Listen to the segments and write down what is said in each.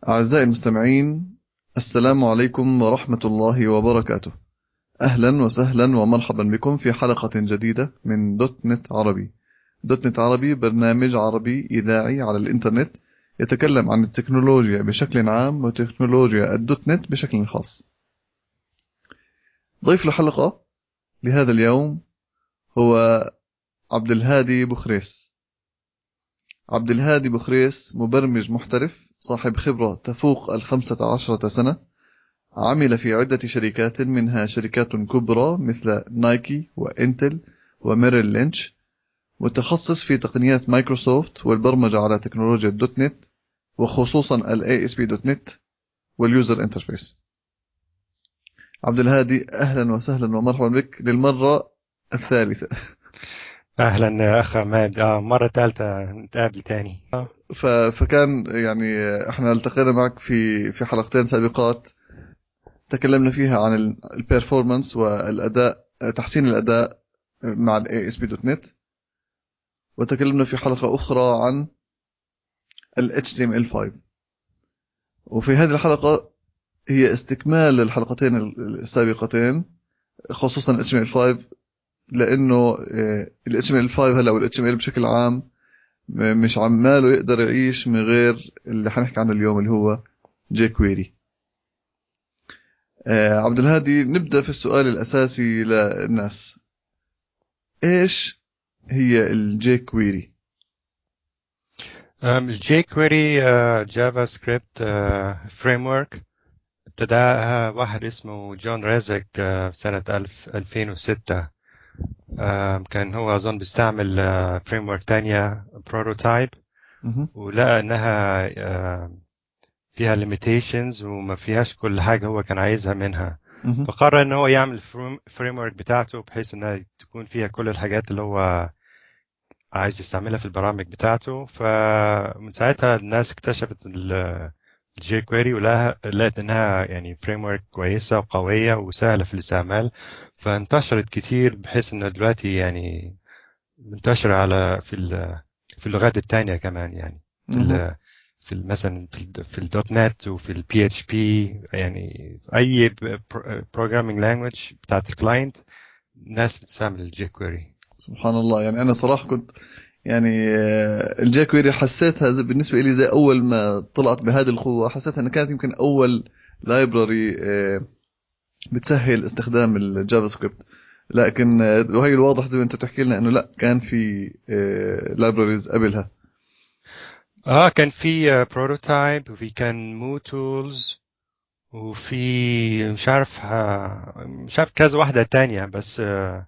أعزائي المستمعين السلام عليكم ورحمة الله وبركاته أهلا وسهلا ومرحبا بكم في حلقة جديدة من دوت نت عربي دوت نت عربي برنامج عربي إذاعي على الإنترنت يتكلم عن التكنولوجيا بشكل عام وتكنولوجيا الدوت نت بشكل خاص ضيف الحلقة لهذا اليوم هو عبد الهادي بخريس عبد الهادي بخريس مبرمج محترف صاحب خبرة تفوق الخمسة عشرة سنة عمل في عدة شركات منها شركات كبرى مثل نايكي وإنتل وميريل لينش متخصص في تقنيات مايكروسوفت والبرمجة على تكنولوجيا الدوت نت وخصوصا ال ASP.NET واليوزر انترفيس عبد الهادي أهلا وسهلا ومرحبا بك للمرة الثالثة اهلا يا اخ عماد اه مره ثالثه نتقابل تاني فكان يعني احنا التقينا معك في في حلقتين سابقات تكلمنا فيها عن البيرفورمانس والاداء تحسين الاداء مع الاي اس بي دوت نت وتكلمنا في حلقه اخرى عن ال HTML5 وفي هذه الحلقه هي استكمال للحلقتين السابقتين خصوصا HTML5 لانه ال HTML5 هلا وال HTML بشكل عام مش عماله يقدر يعيش من غير اللي حنحكي عنه اليوم اللي هو جي كويري عبد الهادي نبدا في السؤال الاساسي للناس ايش هي الجي كويري الجي كويري جافا سكريبت فريم ورك ابتداها واحد اسمه جون ريزك سنة 2006 كان هو أظن بيستعمل فريم ورك تانية بروتوتايب ولقى إنها فيها limitations وما فيهاش كل حاجة هو كان عايزها منها فقرر إن هو يعمل فريم ورك بتاعته بحيث إنها تكون فيها كل الحاجات اللي هو عايز يستعملها في البرامج بتاعته فمن ساعتها الناس اكتشفت الجي كويري ولقت انها يعني فريم ورك كويسه وقويه وسهله في الاستعمال فانتشرت كتير بحيث انها دلوقتي يعني منتشره على في في اللغات التانية كمان يعني في ال في مثلا في الدوت نت وفي البي اتش بي يعني اي بروجرامينج لانجوج بتاعت الكلاينت الناس بتستعمل الجي كويري سبحان الله يعني انا صراحه كنت يعني الجاكويري حسيتها بالنسبه لي زي اول ما طلعت بهذه القوه حسيتها انها كانت يمكن اول لايبراري بتسهل استخدام الجافا سكريبت لكن وهي الواضح زي ما انت بتحكي لنا انه لا كان في لايبراريز قبلها اه كان في بروتوتايب وفي كان مو تولز وفي مش عارف مش عارف كذا واحده تانية بس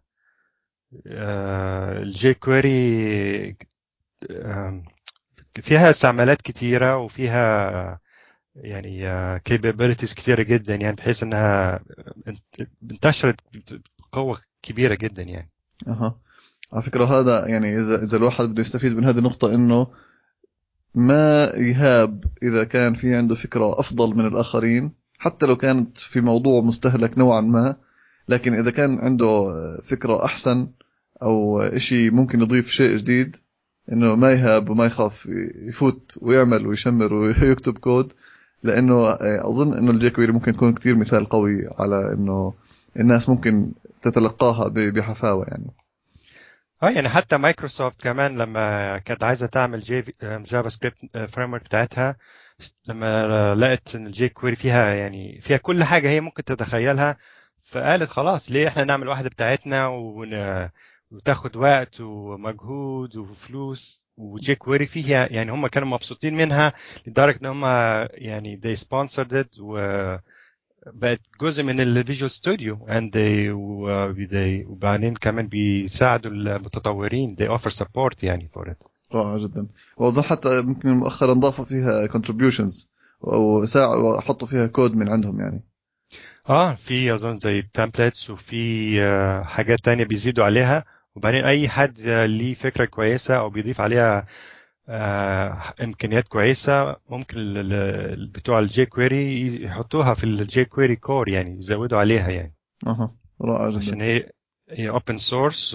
الجي كويري فيها استعمالات كتيرة وفيها يعني capabilities كتيرة جدا يعني بحيث انها انتشرت بقوة كبيرة جدا يعني اها على فكرة هذا يعني اذا اذا الواحد بده يستفيد من هذه النقطة انه ما يهاب اذا كان في عنده فكرة افضل من الاخرين حتى لو كانت في موضوع مستهلك نوعا ما لكن اذا كان عنده فكرة احسن او شيء ممكن يضيف شيء جديد انه ما يهاب وما يخاف يفوت ويعمل ويشمر ويكتب كود لانه اظن انه الجيكويري ممكن تكون كتير مثال قوي على انه الناس ممكن تتلقاها بحفاوه يعني اه يعني حتى مايكروسوفت كمان لما كانت عايزه تعمل جي جافا سكريبت فريم ورك بتاعتها لما لقت ان الجي كويري فيها يعني فيها كل حاجه هي ممكن تتخيلها فقالت خلاص ليه احنا نعمل واحده بتاعتنا ون... وتاخد وقت ومجهود وفلوس وجي كويري فيها يعني هم كانوا مبسوطين منها لدرجه ان هم يعني they sponsored it وبقت جزء من الفيجوال ستوديو and they, they وبعدين كمان بيساعدوا المتطورين they offer support يعني for it رائع جدا واظن حتى ممكن مؤخرا ضافوا فيها contributions او ساعة حطوا فيها كود من عندهم يعني اه في اظن زي تمبلتس وفي حاجات تانية بيزيدوا عليها وبعدين اي حد ليه فكره كويسه او بيضيف عليها امكانيات كويسه ممكن بتوع الجي كويري يحطوها في الجي كويري كور يعني يزودوا عليها يعني اها رائع جدا عشان هي هي اوبن سورس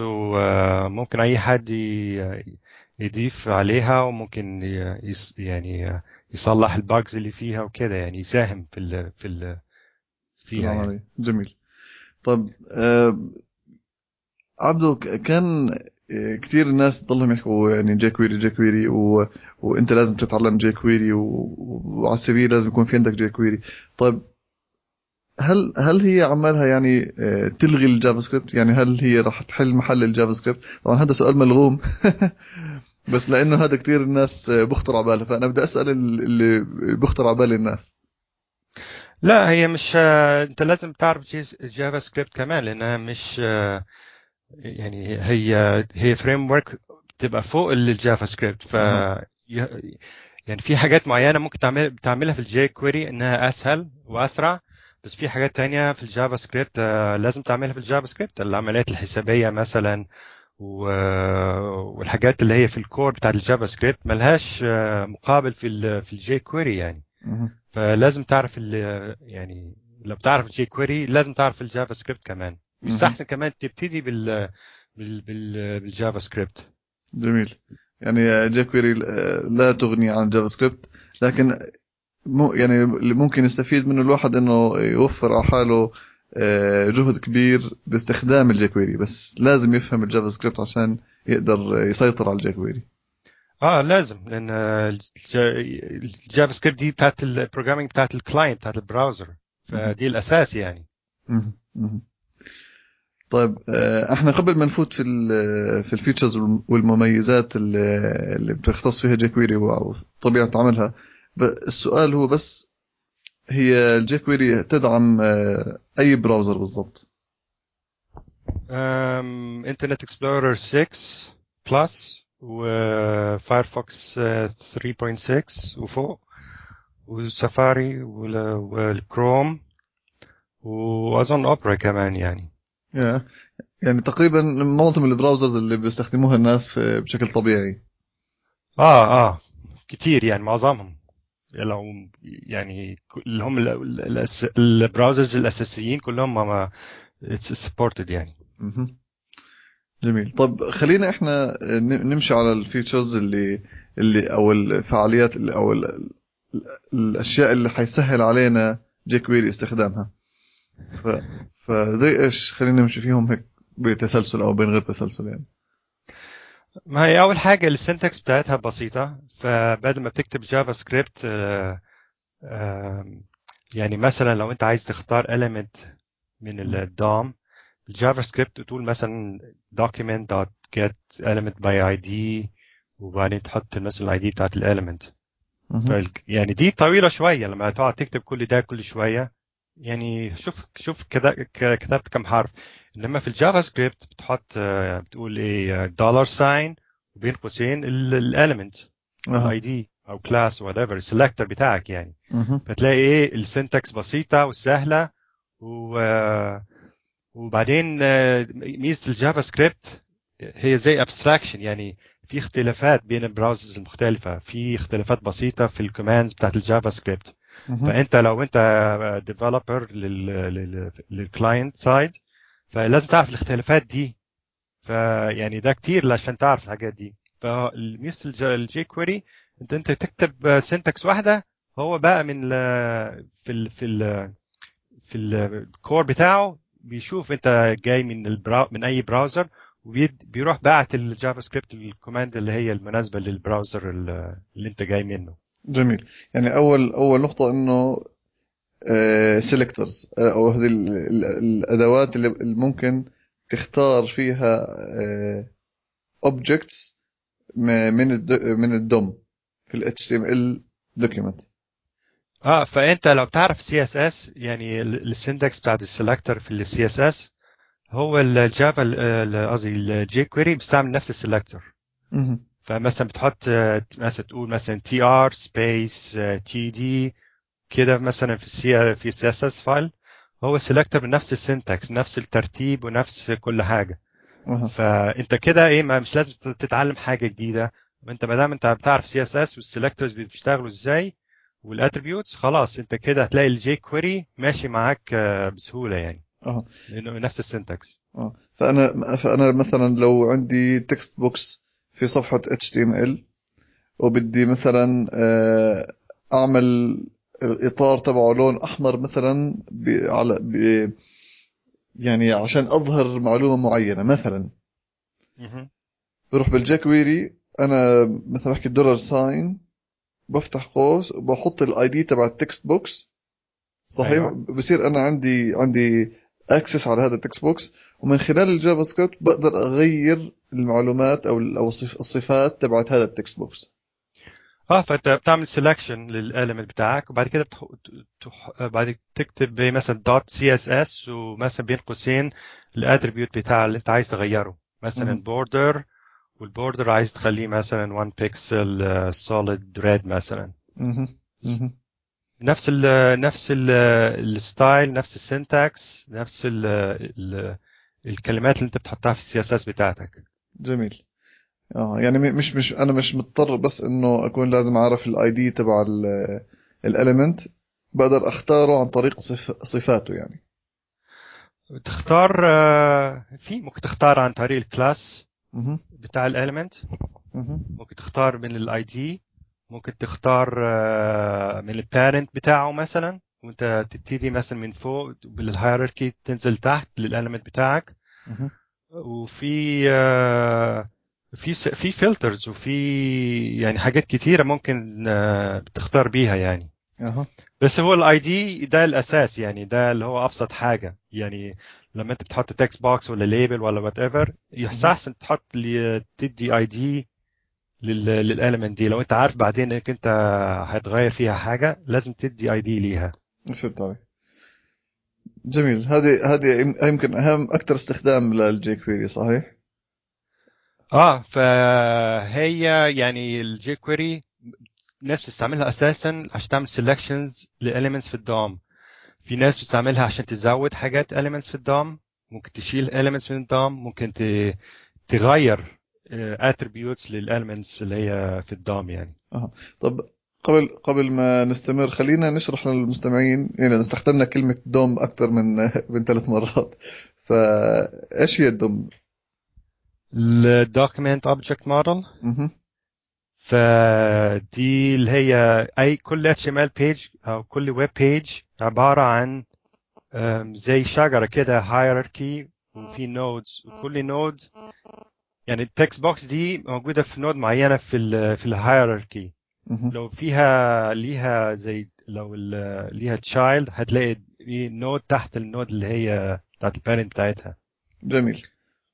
وممكن اي حد يضيف عليها وممكن يعني يصلح الباجز اللي فيها وكده يعني يساهم في ال في ال فيها يعني. جميل طب آه عبدو كان آه، كثير الناس ضلهم يحكوا يعني جي كويري جي كويري و... وانت لازم تتعلم جي كويري و... وعلى السي لازم يكون في عندك جي كويري طيب هل هل هي عمالها يعني آه، تلغي الجافا سكريبت يعني هل هي راح تحل محل الجافا سكريبت طبعا هذا سؤال ملغوم بس لانه هذا كثير الناس آه، بخطر على بالها فانا بدي اسال اللي بخطر على بال الناس لا هي مش انت لازم تعرف جافا سكريبت كمان لانها مش يعني هي هي فريم ورك بتبقى فوق الجافا سكريبت ف يعني في حاجات معينه ممكن تعمل تعملها في الجي كويري انها اسهل واسرع بس في حاجات تانية في الجافا سكريبت آه، لازم تعملها في الجافا سكريبت العمليات الحسابيه مثلا والحاجات اللي هي في الكور بتاعت الجافا سكريبت ملهاش آه، مقابل في في الجي كويري يعني فلازم تعرف يعني لو بتعرف الجي كويري لازم تعرف الجافا سكريبت كمان يستحسن كمان تبتدي بال بال بال بالجافا سكريبت جميل يعني جي كويري لا تغني عن الجافا سكريبت لكن مو يعني اللي ممكن يستفيد منه الواحد انه يوفر على حاله آه، جهد كبير باستخدام الجيكويري بس لازم يفهم الجافا سكريبت عشان يقدر يسيطر على الجيكويري اه لازم لان الجافا سكريبت دي بتاعت البروجرامينج بتاعت الكلاينت بتاعت البراوزر فدي الاساس يعني طيب آه، احنا قبل ما نفوت في في الفيتشرز والمميزات اللي بتختص فيها جيكويري وطبيعه عملها السؤال هو بس هي الجيكويري تدعم آه، اي براوزر بالضبط انترنت اكسبلورر 6 بلس وفايرفوكس 3.6 وفوق وسفاري والكروم واظن اوبرا كمان يعني يعني تقريبا معظم البراوزرز اللي بيستخدموها الناس بشكل طبيعي اه اه كتير يعني معظمهم لو يعني اللي هم البراوزرز الاساسيين كلهم ما سبورتد يعني جميل طب خلينا احنا نمشي على الفيتشرز اللي اللي او الفعاليات اللي او الاشياء اللي حيسهل علينا جيكويري استخدامها ف... فزي ايش خلينا نمشي فيهم هيك بتسلسل او بين غير تسلسل يعني ما هي اول حاجه السنتكس بتاعتها بسيطه فبدل ما تكتب جافا سكريبت يعني مثلا لو انت عايز تختار element من الدوم الجافا سكريبت تقول مثلا document.get element by id وبعدين تحط مثلا الاي دي بتاعت الاليمنت يعني دي طويله شويه لما تقعد تكتب كل ده كل شويه يعني شوف شوف كده كتبت كم حرف انما في الجافا سكريبت بتحط بتقول ايه دولار ساين وبين قوسين الاليمنت الاي دي او كلاس وات ايفر السلكتر بتاعك يعني فتلاقي ايه السنتكس بسيطه وسهله و وبعدين ميزه الجافا سكريبت هي زي ابستراكشن يعني في اختلافات بين البراوزرز المختلفه في اختلافات بسيطه في الكوماندز بتاعت الجافا سكريبت فانت لو انت ديفلوبر للكلاينت سايد فلازم تعرف الاختلافات دي فيعني ده كتير عشان تعرف الحاجات دي فميزه الجي كويري انت انت تكتب سنتكس واحده هو بقى من في ال في ال في الكور بتاعه بيشوف انت جاي من البراو من اي براوزر وبيروح باعت الجافا سكريبت الكوماند اللي هي المناسبه للبراوزر اللي انت جاي منه جميل يعني اول اول نقطه انه سيلكتورز آه، او هذه الادوات اللي ممكن تختار فيها اوبجكتس آه، من من الدوم في ال HTML دوكيمنت اه فانت لو تعرف سي اس اس يعني السندكس بتاعت السلكتر في السي اس اس هو الجافا قصدي الجي كويري بيستعمل نفس السلكتر فمثلا بتحط مثلا تقول مثلا تي ار سبيس تي دي كده مثلا في السي في السي اس اس فايل هو سيلكتر بنفس السنتكس نفس الترتيب ونفس كل حاجه أه. فانت كده ايه ما مش لازم تتعلم حاجه جديده انت ما دام انت بتعرف سي اس اس والسيلكتورز بيشتغلوا ازاي والاتريبيوتس خلاص انت كده هتلاقي الجي كويري ماشي معاك بسهوله يعني اه لانه نفس السنتكس اه فانا فانا مثلا لو عندي تكست بوكس في صفحه اتش تي ام ال وبدي مثلا آه، اعمل الاطار تبعه لون احمر مثلا ب... على ب... يعني عشان اظهر معلومه معينه مثلا مهم. بروح بالجاكويري انا مثلا بحكي دولار ساين بفتح قوس وبحط الاي دي تبع التكست بوكس صحيح أيوة. بصير انا عندي عندي اكسس على هذا التكست بوكس ومن خلال الجافا سكريبت بقدر اغير المعلومات او او الصف- الصفات تبعت هذا التكست بوكس اه فانت بتعمل سelection للاليمنت بتاعك وبعد كده بتح... تح... بعد كده تكتب مثلا دوت سي اس اس ومثلا بين قوسين الاتريبيوت بتاع اللي انت عايز تغيره مثلا مهم. بوردر والبوردر عايز تخليه مثلا 1 بيكسل سوليد ريد مثلا مهم. مهم. نفس ال نفس ال الستايل نفس السنتكس نفس ال ال الكلمات اللي انت بتحطها في السي اس اس بتاعتك جميل اه يعني م- مش مش انا مش مضطر بس انه اكون لازم اعرف الاي دي تبع الاليمنت بقدر اختاره عن طريق صف صفاته يعني تختار آه، في ممكن تختار عن طريق الكلاس مهم. بتاع الاليمنت مهم. ممكن تختار من الاي دي ممكن تختار آه، من البارنت بتاعه مثلا وانت تبتدي مثلا من فوق بالهيراركي تنزل تحت للاليمنت بتاعك مهم. وفي آه، في س- في فلترز وفي يعني حاجات كتيرة ممكن آه، بتختار بيها يعني اها بس هو الاي دي ده الاساس يعني ده اللي هو ابسط حاجه يعني لما انت بتحط تكست بوكس ولا ليبل ولا وات ايفر يستحسن تحط لي تدي اي دي للاليمنت دي لو انت عارف بعدين انك انت هتغير فيها حاجه لازم تدي اي دي ليها فهمت عليك جميل هذه هذه يم- يمكن اهم اكثر استخدام للجي كويري صحيح اه فهي يعني الجي كويري ناس بتستعملها اساسا عشان تعمل سيلكشنز لاليمنتس في الدوم في ناس بتستعملها عشان تزود حاجات elements في الدوم ممكن تشيل elements من الدوم ممكن ت- تغير آه، attributes للelements اللي هي في الدوم يعني طب قبل قبل ما نستمر خلينا نشرح للمستمعين يعني استخدمنا كلمة دوم أكثر من من ثلاث مرات فايش هي الدوم؟ ال document object model مهم. فدي اللي هي اي كل HTML page او كل web page عبارة عن آم، زي شجرة كده hierarchy وفي nodes وكل node يعني التكست بوكس دي موجودة في نود معينة في ال في الهيراركي مهم. لو فيها ليها زي لو ال- ليها تشايلد هتلاقي في نود تحت النود اللي هي بتاعت البارنت بتاعتها جميل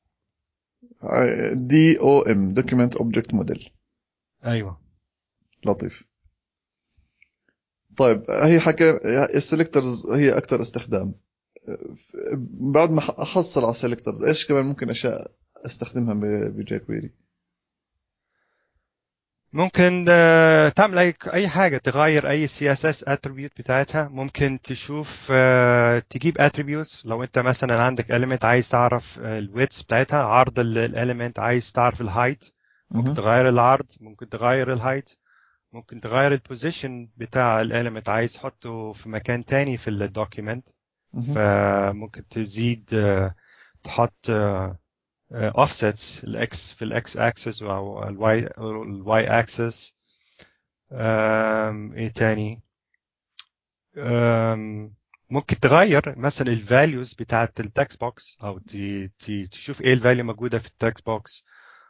دي او ام دوكيمنت اوبجكت موديل ايوه لطيف طيب هي حكى السلكترز هي اكثر استخدام بعد ما احصل على السلكترز ايش كمان ممكن اشياء استخدمها بجي كويري ممكن آه، تعمل اي اي حاجه تغير اي سي اس اس اتريبيوت بتاعتها ممكن تشوف آه، تجيب اتريبيوتس لو انت مثلا عندك element عايز تعرف الويتس بتاعتها عرض الاليمنت عايز تعرف الهايت ممكن تغير العرض ممكن تغير الهايت ممكن تغير البوزيشن بتاع الاليمنت عايز تحطه في مكان تاني في الدوكيمنت فممكن تزيد آه، تحط اوفسيتس الاكس في الاكس اكسس او الواي الواي اكسس ايه تاني آم، ممكن تغير مثلا الفاليوز بتاعت التكست بوكس او ت- ت- تشوف ايه الفاليو موجوده في التكست بوكس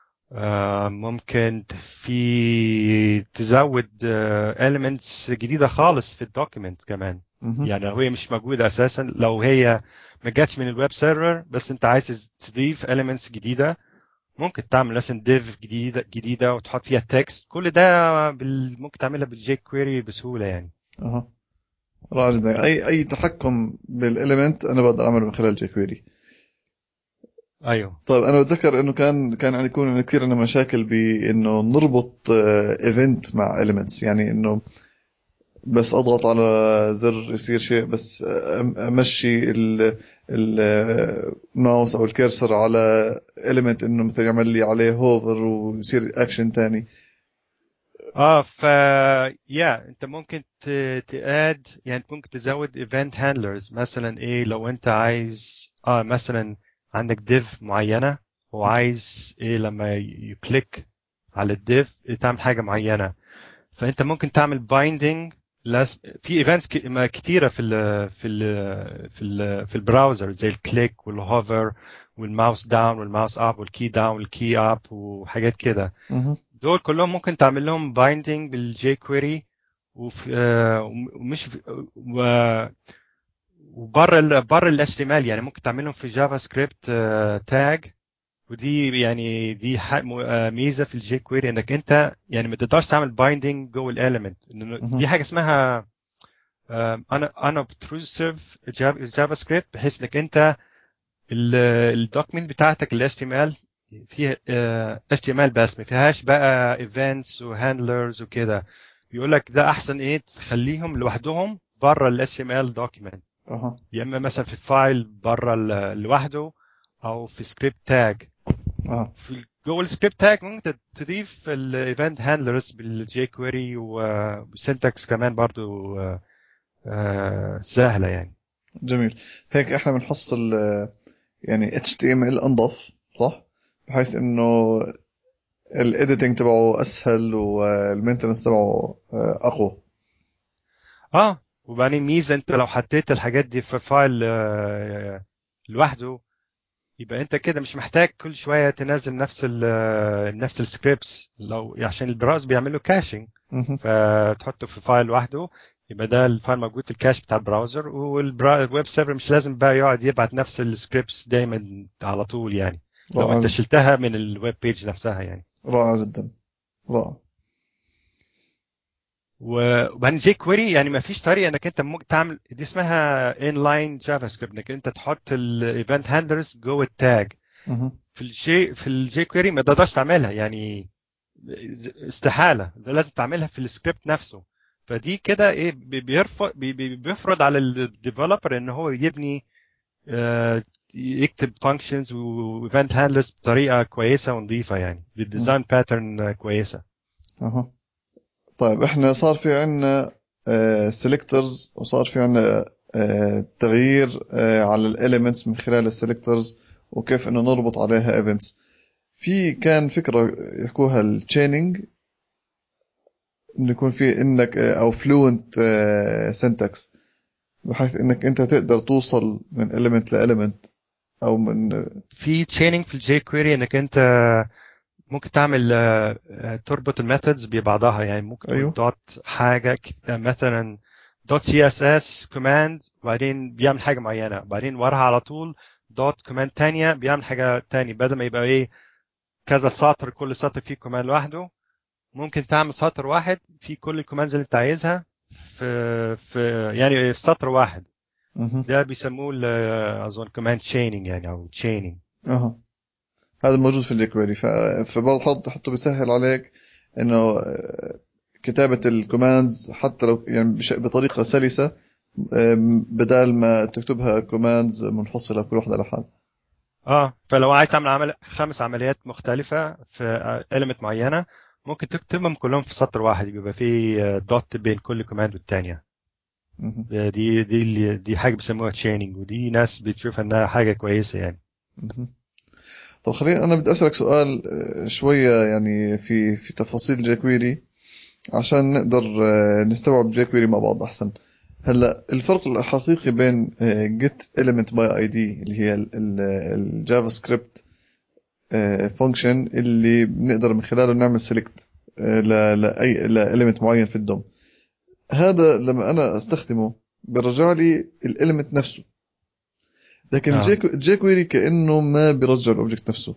ممكن في تزود elements جديده خالص في الدوكيمنت كمان يعني لو هي مش موجودة أساسا لو هي ما جاتش من الويب سيرفر بس أنت عايز تضيف elements جديدة ممكن تعمل مثلا div جديدة جديدة وتحط فيها تكست كل ده بال... ممكن تعملها بالجي كويري بسهولة يعني اها رائع جدا اي اي تحكم بالاليمنت انا بقدر اعمله من خلال جيكويري أيوه طيب انا بتذكر انه كان كان عندي يكون كثير عندنا مشاكل بانه نربط ايفنت مع اليمنتس يعني انه بس اضغط على زر يصير شيء بس أم- امشي ال- الماوس او الكيرسر على اليمنت انه مثلا يعمل لي عليه هوفر ويصير اكشن تاني اه ف يا انت ممكن ت... تاد يعني ممكن تزود ايفنت هاندلرز مثلا ايه لو انت عايز اه مثلا عندك ديف معينه وعايز ايه لما يكليك على الديف تعمل حاجه معينه فانت ممكن تعمل بايندينج لازم في ايفنتس كتيره في ال في ال في ال في البراوزر زي الكليك والهوفر والماوس داون والماوس اب والكي داون والكي اب وحاجات كده مهم. دول كلهم ممكن تعمل لهم بايندينج بالجي كويري وفي آه، ومش في- و وبره ال بره ال HTML يعني ممكن تعملهم في جافا سكريبت تاج ودي يعني دي ح- م- آه، ميزه في الجي كويري انك انت يعني ما تقدرش تعمل بايندينج جوه الاليمنت مهم. دي حاجه اسمها انا انا obtrusive جافا سكريبت بحيث انك انت الدوكيمنت بتاعتك ال HTML فيها آه، HTML بس ما فيهاش بقى events وهاندلرز وكده بيقول لك ده احسن ايه تخليهم لوحدهم بره ال HTML document اها يا اما مثلا في فايل بره ال- لوحده او في سكريبت تاج اه في جوه السكريبت تاج ممكن تضيف الايفنت هاندلرز بالجي كويري وسنتكس كمان برضو آه، آه، سهله يعني جميل هيك احنا بنحصل آه، يعني HTML انظف صح بحيث انه الايديتنج تبعه اسهل والمينتنس تبعه آه، اقوى اه وبعدين ميزه انت لو حطيت الحاجات دي في فايل آه، لوحده يبقى انت كده مش محتاج كل شويه تنزل نفس ال نفس السكريبتس لو عشان البراوز بيعمل له كاشنج مهم. فتحطه في فايل لوحده يبقى ده الفايل موجود في الكاش بتاع البراوزر والويب سيرفر مش لازم بقى يقعد يبعت نفس السكريبتس دايما على طول يعني لو رائع انت شلتها من الويب بيج نفسها يعني رائع جدا رائع وبعدين جي كويري يعني ما فيش طريقه انك انت ممكن تعمل دي اسمها ان لاين جافا سكريبت انك انت تحط الايفنت هاندلرز جوه التاج مهم. في الجي في الجي كويري ما تقدرش تعملها يعني استحاله ده لازم تعملها في السكريبت نفسه فدي كده ايه بي- بيرفض بي- بي- بيفرض على الديفلوبر ان هو يبني آه، يكتب فانكشنز وايفنت هاندلرز بطريقه كويسه ونظيفه يعني بالديزاين باترن كويسه اها طيب احنا صار في عنا سيلكترز وصار في عنا آه، تغيير آه، على الاليمنتس من خلال السيلكترز وكيف انه نربط عليها ايفنتس في كان فكره يحكوها التشيننج انه يكون في انك آه، او فلوينت سنتكس بحيث انك انت تقدر توصل من element لإليمنت او من في تشيننج في الجي كويري انك انت ممكن تعمل آه، آه، تربط الميثودز ببعضها يعني ممكن تقول أيوه. دوت حاجه ك- آه، مثلا دوت سي اس اس كوماند وبعدين بيعمل حاجه معينه وبعدين وراها على طول دوت كوماند تانية بيعمل حاجه تانية بدل ما يبقى ايه كذا سطر كل سطر فيه كوماند لوحده ممكن تعمل سطر واحد فيه كل الكوماندز اللي انت عايزها في في يعني في سطر واحد مهم. ده بيسموه ال- آه، اظن كوماند تشيننج يعني او تشيننج اها هذا موجود في الجيكويري فبرضه حط حطه بيسهل عليك انه آه، كتابة الكوماندز حتى لو يعني بش- بطريقة سلسة آم، بدال ما تكتبها كوماندز منفصلة كل واحدة لحال اه فلو عايز تعمل عمل خمس عمليات مختلفة في element معينة ممكن تكتبهم كلهم في سطر واحد بيبقى فيه دوت بين كل كوماند والتانية مهم. دي دي اللي- دي حاجة بيسموها تشيننج ودي ناس بتشوف انها حاجة كويسة يعني مهم. طب خليني انا بدي اسالك سؤال آه، شويه يعني في في تفاصيل جيكويري عشان نقدر آه، نستوعب جيكويري مع بعض احسن هلا الفرق الحقيقي بين جيت element باي اي دي اللي هي الجافا سكريبت فانكشن اللي بنقدر من خلاله نعمل سيلكت لاي لإليمنت معين في الدوم هذا لما انا استخدمه بيرجع لي الاليمنت نفسه لكن آه. الجيك جيكويري كانه ما بيرجع الاوبجكت نفسه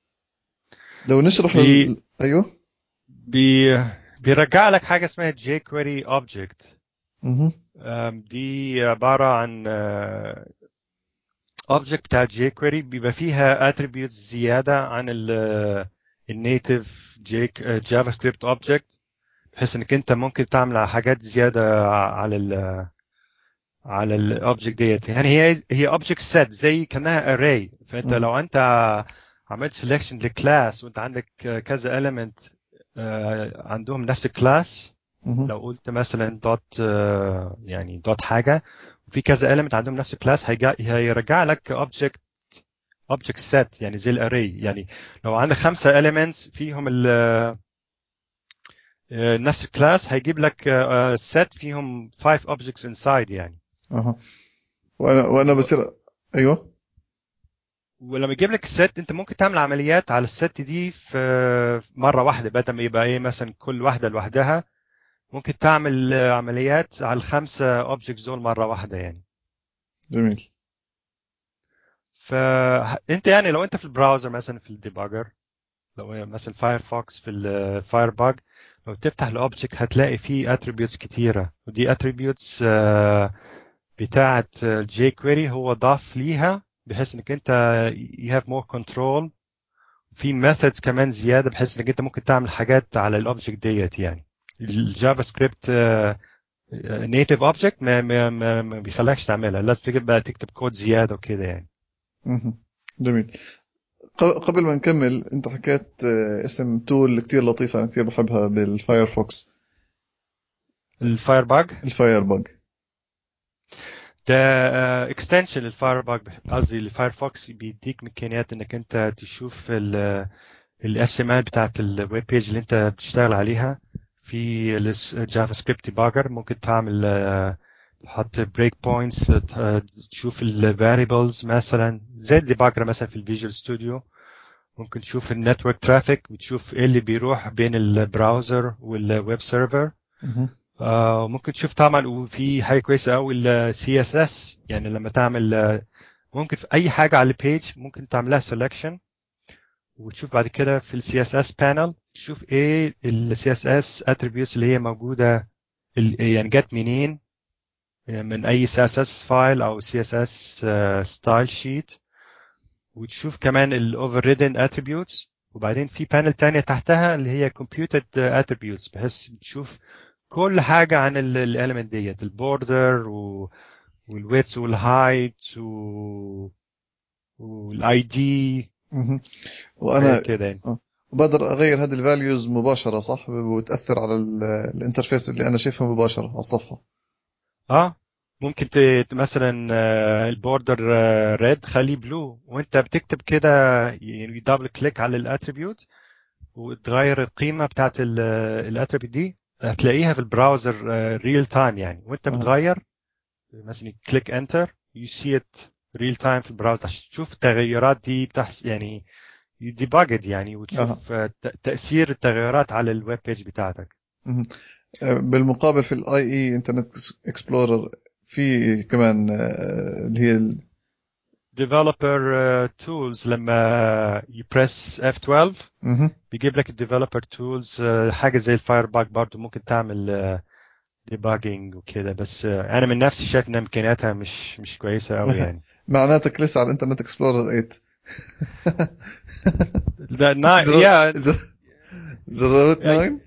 لو نشرح بي- ال... ايوه بي بيرجع لك حاجة اسمها jQuery object مهم. أم، دي عبارة عن آه، object بتاع jQuery بيبقى فيها attributes زيادة عن ال النيتف جافا سكريبت object بحيث انك انت ممكن تعمل حاجات زيادة على ال على الاوبجكت ديت يعني هي هي اوبجكت سيت زي كانها array فانت مم. لو انت عملت سelection لكلاس وانت عندك كذا element آه، عندهم نفس الكلاس مهم. لو قلت مثلا دوت يعني دوت حاجه وفي كذا element عندهم نفس الكلاس هيرجع لك object object set يعني زي الاري يعني لو عندك خمسه elements فيهم ال آه، نفس الكلاس هيجيب لك سيت فيهم 5 اوبجكتس انسايد يعني اها وانا وانا بصير ايوه ولما يجيب لك الست انت ممكن تعمل عمليات على الست دي في مره واحده بدل ما يبقى ايه مثلا كل واحده لوحدها ممكن تعمل عمليات على الخمسه اوبجكتس دول مره واحده يعني جميل فانت يعني لو انت في البراوزر مثلا في الديباجر لو مثلا فايرفوكس في الفاير باج لو تفتح الاوبجكت هتلاقي فيه اتريبيوتس كتيره ودي اتريبيوتس بتاعه الجي كويري هو ضاف ليها بحيث انك انت you have more control في methods كمان زياده بحيث انك انت ممكن تعمل حاجات على الاوبجكت ديت يعني الجافا سكريبت نيتف اوبجكت ما, ما, ما, ما بيخليكش تعملها لازم تبقى تكتب كود زياده وكده يعني مهم. جميل ق- قبل ما نكمل انت حكيت آه، اسم تول كتير لطيفة انا كتير بحبها بالفايرفوكس الفاير باج الفاير باج ده اكستنشن للفاير باج قصدي الفايرفوكس بيديك امكانيات انك انت تشوف الاس ام ال بتاعت الويب بيج اللي انت بتشتغل عليها في الجافا سكريبت ديباجر ممكن تعمل آه، تحط بريك بوينتس تشوف الفاريبلز مثلا زي الديباجر مثلا في الفيجوال ستوديو ممكن تشوف النتورك ترافيك وتشوف ايه اللي بيروح بين البراوزر والويب سيرفر مهم. آه، ممكن تشوف طبعا وفي حاجه كويسه قوي السي اس اس يعني لما تعمل آه، ممكن في اي حاجه على البيج ممكن تعملها سelection وتشوف بعد كده في السي اس اس بانل تشوف ايه السي اس اس اتريبيوتس اللي هي موجوده ال- يعني جت منين من اي سي اس اس فايل او سي اس اس ستايل شيت وتشوف كمان الاوفر ريدن اتريبيوتس وبعدين في بانل تانية تحتها اللي هي computed اتريبيوتس بحيث تشوف كل حاجة عن الاليمنت ديت البوردر والويتس والهايت والاي دي مهم. وانا كده يعني بقدر اغير هذه الفاليوز مباشرة صح وتأثر على ال- الانترفيس اللي انا شايفها مباشرة على الصفحة اه ممكن ت... ت- مثلا آه، البوردر ريد خليه بلو وانت بتكتب كده يعني دبل كليك على الاتريبيوت وتغير القيمه بتاعت الاتريبيوت دي هتلاقيها في البراوزر ريل تايم يعني وانت أها. بتغير مثلا كليك انتر يو سي ات ريل تايم في البراوزر عشان تشوف التغيرات دي بتحصل يعني ديباجد يعني وتشوف آه، ت- تاثير التغيرات على الويب بيج بتاعتك مهم. آه، بالمقابل في الاي اي انترنت اكسبلورر في كمان آه، اللي هي ال- developer uh, tools لما you press F12 مهم. بيجيب لك الديفلوبر تولز حاجه زي الفاير باك برضه ممكن تعمل ديباجنج وكده بس آه، انا من نفسي شايف ان امكانياتها مش مش كويسه قوي يعني معناتك لسه على الانترنت اكسبلورر 8 لا نا- جر- يا جر- جربت يعني- 9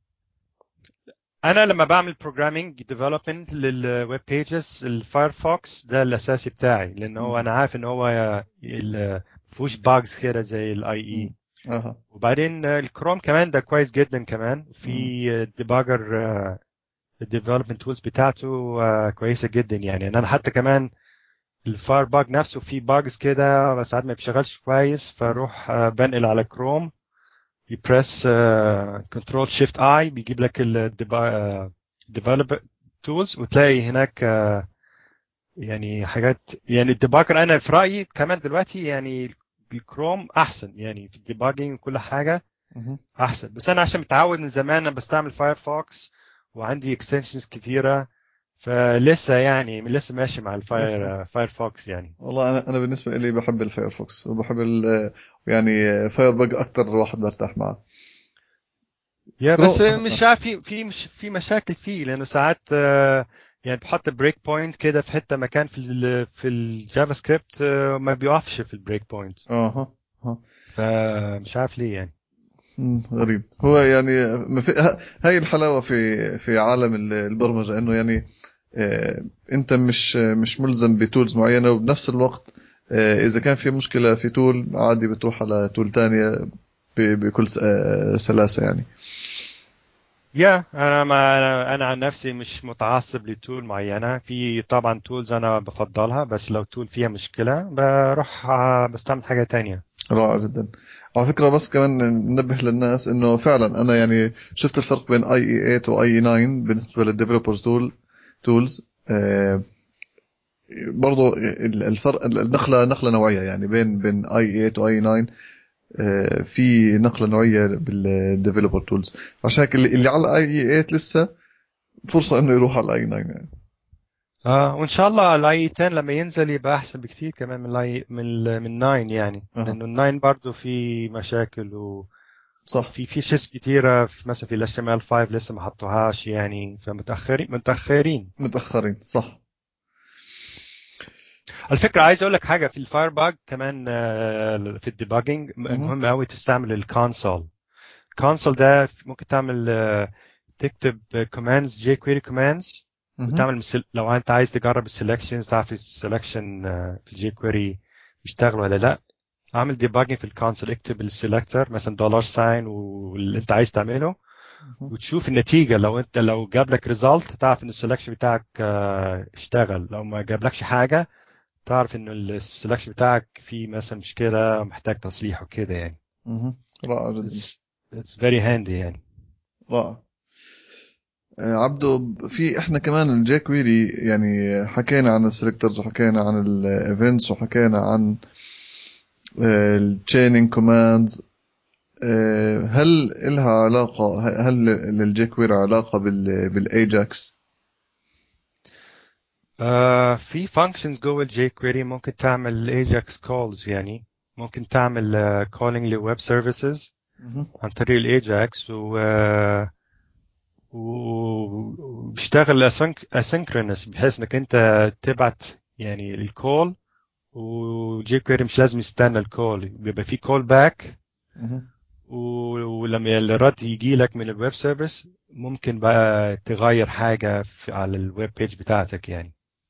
انا لما بعمل بروجرامينج ديفلوبمنت للويب بيجز الفايرفوكس ده الاساسي بتاعي لان هو مم. انا عارف ان هو ال- فيهوش باجز كده زي الاي اي اها وبعدين آه، الكروم كمان ده كويس جدا كمان في ديباجر الديفلوبمنت تولز بتاعته آه، كويسه جدا يعني انا حتى كمان الفاير باج نفسه فيه باجز كده بس ساعات ما بيشتغلش كويس فاروح آه، بنقل على كروم يبرس كنترول شيفت اي بيجيب لك الديفلوبر تولز وتلاقي هناك آه، يعني حاجات يعني الديباجر انا في رايي كمان دلوقتي يعني الكروم احسن يعني في الديباجنج وكل حاجه مهم. احسن بس انا عشان متعود من زمان انا بستعمل فايرفوكس وعندي اكستنشنز كتيره فلسه يعني لسه ماشي مع الفاير فايرفوكس يعني والله انا انا بالنسبه لي بحب الفايرفوكس وبحب ال- يعني فاير باج اكثر واحد برتاح معه يا كرو- بس مش عارف في في مش في مشاكل فيه لانه ساعات آه، يعني بحط بريك بوينت كده في حته مكان في ال في الجافا سكريبت آه، ما بيقفش في البريك بوينت اها اها فمش عارف ليه يعني مم، غريب هو يعني ما في ه- هاي الحلاوه في في عالم ال- البرمجه انه يعني آه، انت مش مش ملزم بتولز معينه وبنفس الوقت آه، اذا كان في مشكله في تول عادي بتروح على تول تانية ب- بكل س- آه، سلاسه يعني يا انا ما انا انا عن نفسي مش متعصب لتول معينه في طبعا تولز انا بفضلها بس لو تول فيها مشكله بروح آه، بستعمل حاجه تانية رائع جدا على فكره بس كمان ننبه للناس انه فعلا انا يعني شفت الفرق بين اي اي 8 واي 9 بالنسبه للديفلوبرز تول تولز برضو الفرق النقله نقله نوعيه يعني بين بين اي 8 واي 9 آه، في نقله نوعيه بالديفلوبر تولز عشان هيك اللي على اي 8 لسه فرصه انه يروح على الاي 9 يعني اه وان شاء الله الاي 10 لما ينزل يبقى احسن بكثير كمان من الاي من من 9 يعني أه. لانه ال 9 برضه في مشاكل و صح في فيشز كثيره في مثلا في ال ام ال 5 لسه ما حطوهاش يعني فمتاخرين متاخرين متاخرين صح الفكره عايز اقول لك حاجه في الفاير باج كمان آه، في الديباجنج مهم قوي تستعمل الكونسول الكونسول ده ممكن تعمل آه، تكتب كوماندز جي كويري كوماندز مهم. وتعمل مسل... لو انت عايز تجرب السلكشنز تعرف السلكشن في الجي كويري بيشتغل ولا لا اعمل ديباجنج في الكونسول اكتب السيلكتور مثلا دولار ساين واللي انت عايز تعمله مهم. وتشوف النتيجه لو انت لو جاب لك ريزلت تعرف ان السلكشن بتاعك آه، اشتغل لو ما جابلكش حاجه تعرف ان السلكشن بتاعك فيه مثلا مشكله محتاج تصليح وكده يعني مهم. رائع جدا it's, it's very handy يعني رائع آه، عبدو في احنا كمان الجي كويري يعني حكينا عن السلكترز وحكينا عن الايفنتس وحكينا عن التشيننج كوماندز هل لها علاقة هل للجي كويري علاقة بال بالايجاكس؟ آه في functions جوه الجي كويري ممكن تعمل Ajax calls يعني ممكن تعمل آه calling لويب سيرفيسز عن طريق الايجاكس و آه، و- وبيشتغل اسynchronous بحيث انك انت تبعت يعني الكول وجي كويري مش لازم يستنى الكول بيبقى في كول باك ولما الرد يجي لك من الويب سيرفيس ممكن بقى تغير حاجة في على الويب بيج بتاعتك يعني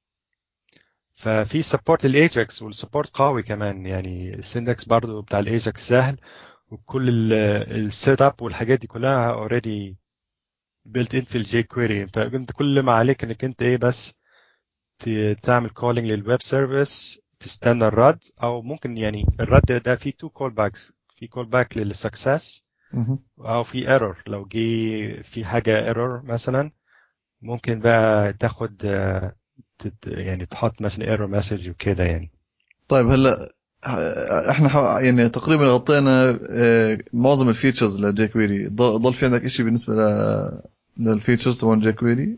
ففي سبورت للايجاكس والسبورت قوي كمان يعني السندكس برضو بتاع الايجاكس سهل وكل السيت اب والحاجات دي كلها اوريدي بيلت ان في الجي كويري انت انت كل ما عليك انك انت ايه بس ت- تعمل كولينج للويب سيرفيس تستنى الرد او ممكن يعني الرد ده فيه تو كول باكس في كول باك للسكسس او في ايرور لو جه في حاجه ايرور مثلا ممكن بقى تاخد آه، تت- يعني تحط مثلا ايرور مسج وكده يعني طيب هلا ه- احنا ح- يعني تقريبا غطينا آه، معظم الفيتشرز لجي كويري ضل ضل في عندك شيء بالنسبة ل للفيتشرز تبعون جي كويري؟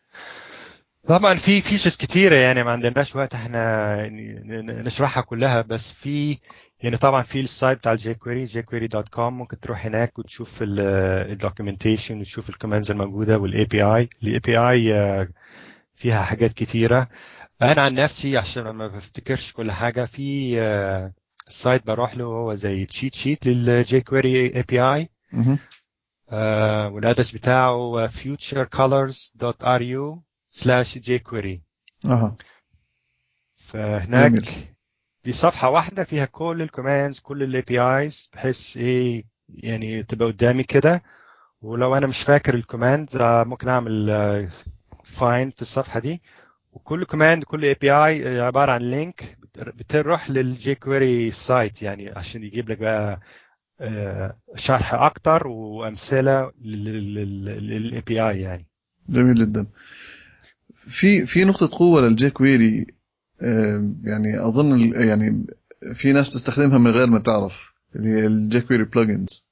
طبعا في فيشز كتيرة يعني ما عندناش وقت احنا ن- ن- نشرحها كلها بس في يعني طبعا في السايت بتاع الجي كويري jquery.com ممكن تروح هناك وتشوف الدوكيومنتيشن وتشوف الكوماندز الموجودة والاي بي اي الاي بي اي فيها حاجات كتيرة انا عن نفسي عشان ما بفتكرش كل حاجة في آه، سايت بروح له هو زي تشيت شيت للجي كويري اي بي اي مهم. والادرس بتاعه futurecolors.ru slash jquery اها فهناك جميل. دي صفحة واحدة فيها كل الكوماندز كل الاي بي ايز بحيث ايه يعني تبقى قدامي كده ولو انا مش فاكر الكوماند آه، ممكن اعمل فاين في الصفحة دي وكل كوماند كل اي بي اي عبارة عن لينك بتروح للجي كويري سايت يعني عشان يجيب لك بقى آه، شرح اكتر وامثلة للاي بي اي يعني جميل جدا في في نقطة قوة للجي كويري آه، يعني أظن ال- يعني في ناس بتستخدمها من غير ما تعرف اللي هي الجي كويري بلجنز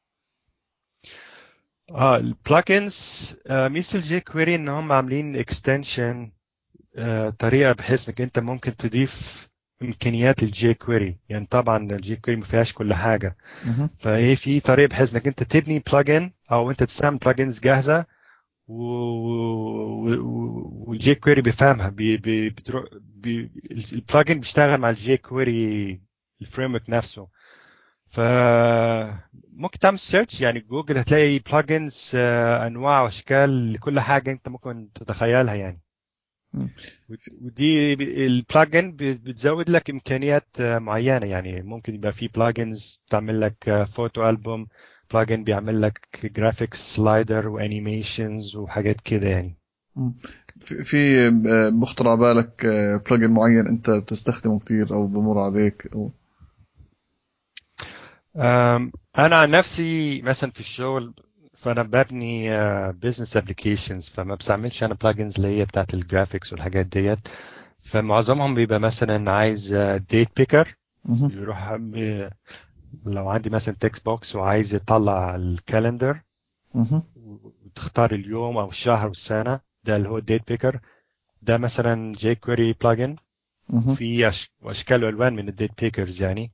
اه البلجنز آه ميزة الجي كويري ان هم عاملين اكستنشن آه طريقة بحيث انك انت ممكن تضيف امكانيات الجي كويري يعني طبعا الجي كويري ما فيهاش كل حاجة فهي في طريقة بحيث انك انت تبني بلجن او انت تستعمل بلجنز جاهزة و... و... والجي كويري بيفهمها بي... بي... بترو... بي... البلجن بيشتغل مع الجي كويري الفريم ورك نفسه ف ممكن تعمل سيرش يعني جوجل هتلاقي بلجنز انواع واشكال لكل حاجه انت ممكن تتخيلها يعني مم. ودي البلجن بتزود لك امكانيات آه، معينه يعني ممكن يبقى في بلجنز تعمل لك فوتو البوم بلجن بيعمل لك جرافيكس سلايدر وانيميشنز وحاجات كده يعني في في آه، بخطر على بالك بلجن معين أنت بتستخدمه كتير أو بمر عليك أو أم، انا عن نفسي مثلا في الشغل فانا ببني بزنس ابلكيشنز فما بستعملش انا بلجنز اللي هي بتاعت الجرافيكس والحاجات ديت فمعظمهم بيبقى مثلا عايز ديت بيكر مهم. يروح ب- لو عندي مثلا تكست بوكس وعايز يطلع الكالندر مهم. وتختار اليوم او الشهر والسنه ده اللي هو الديت بيكر ده مثلا جي كويري بلجن مهم. في أش... اشكال والوان من الديت بيكرز يعني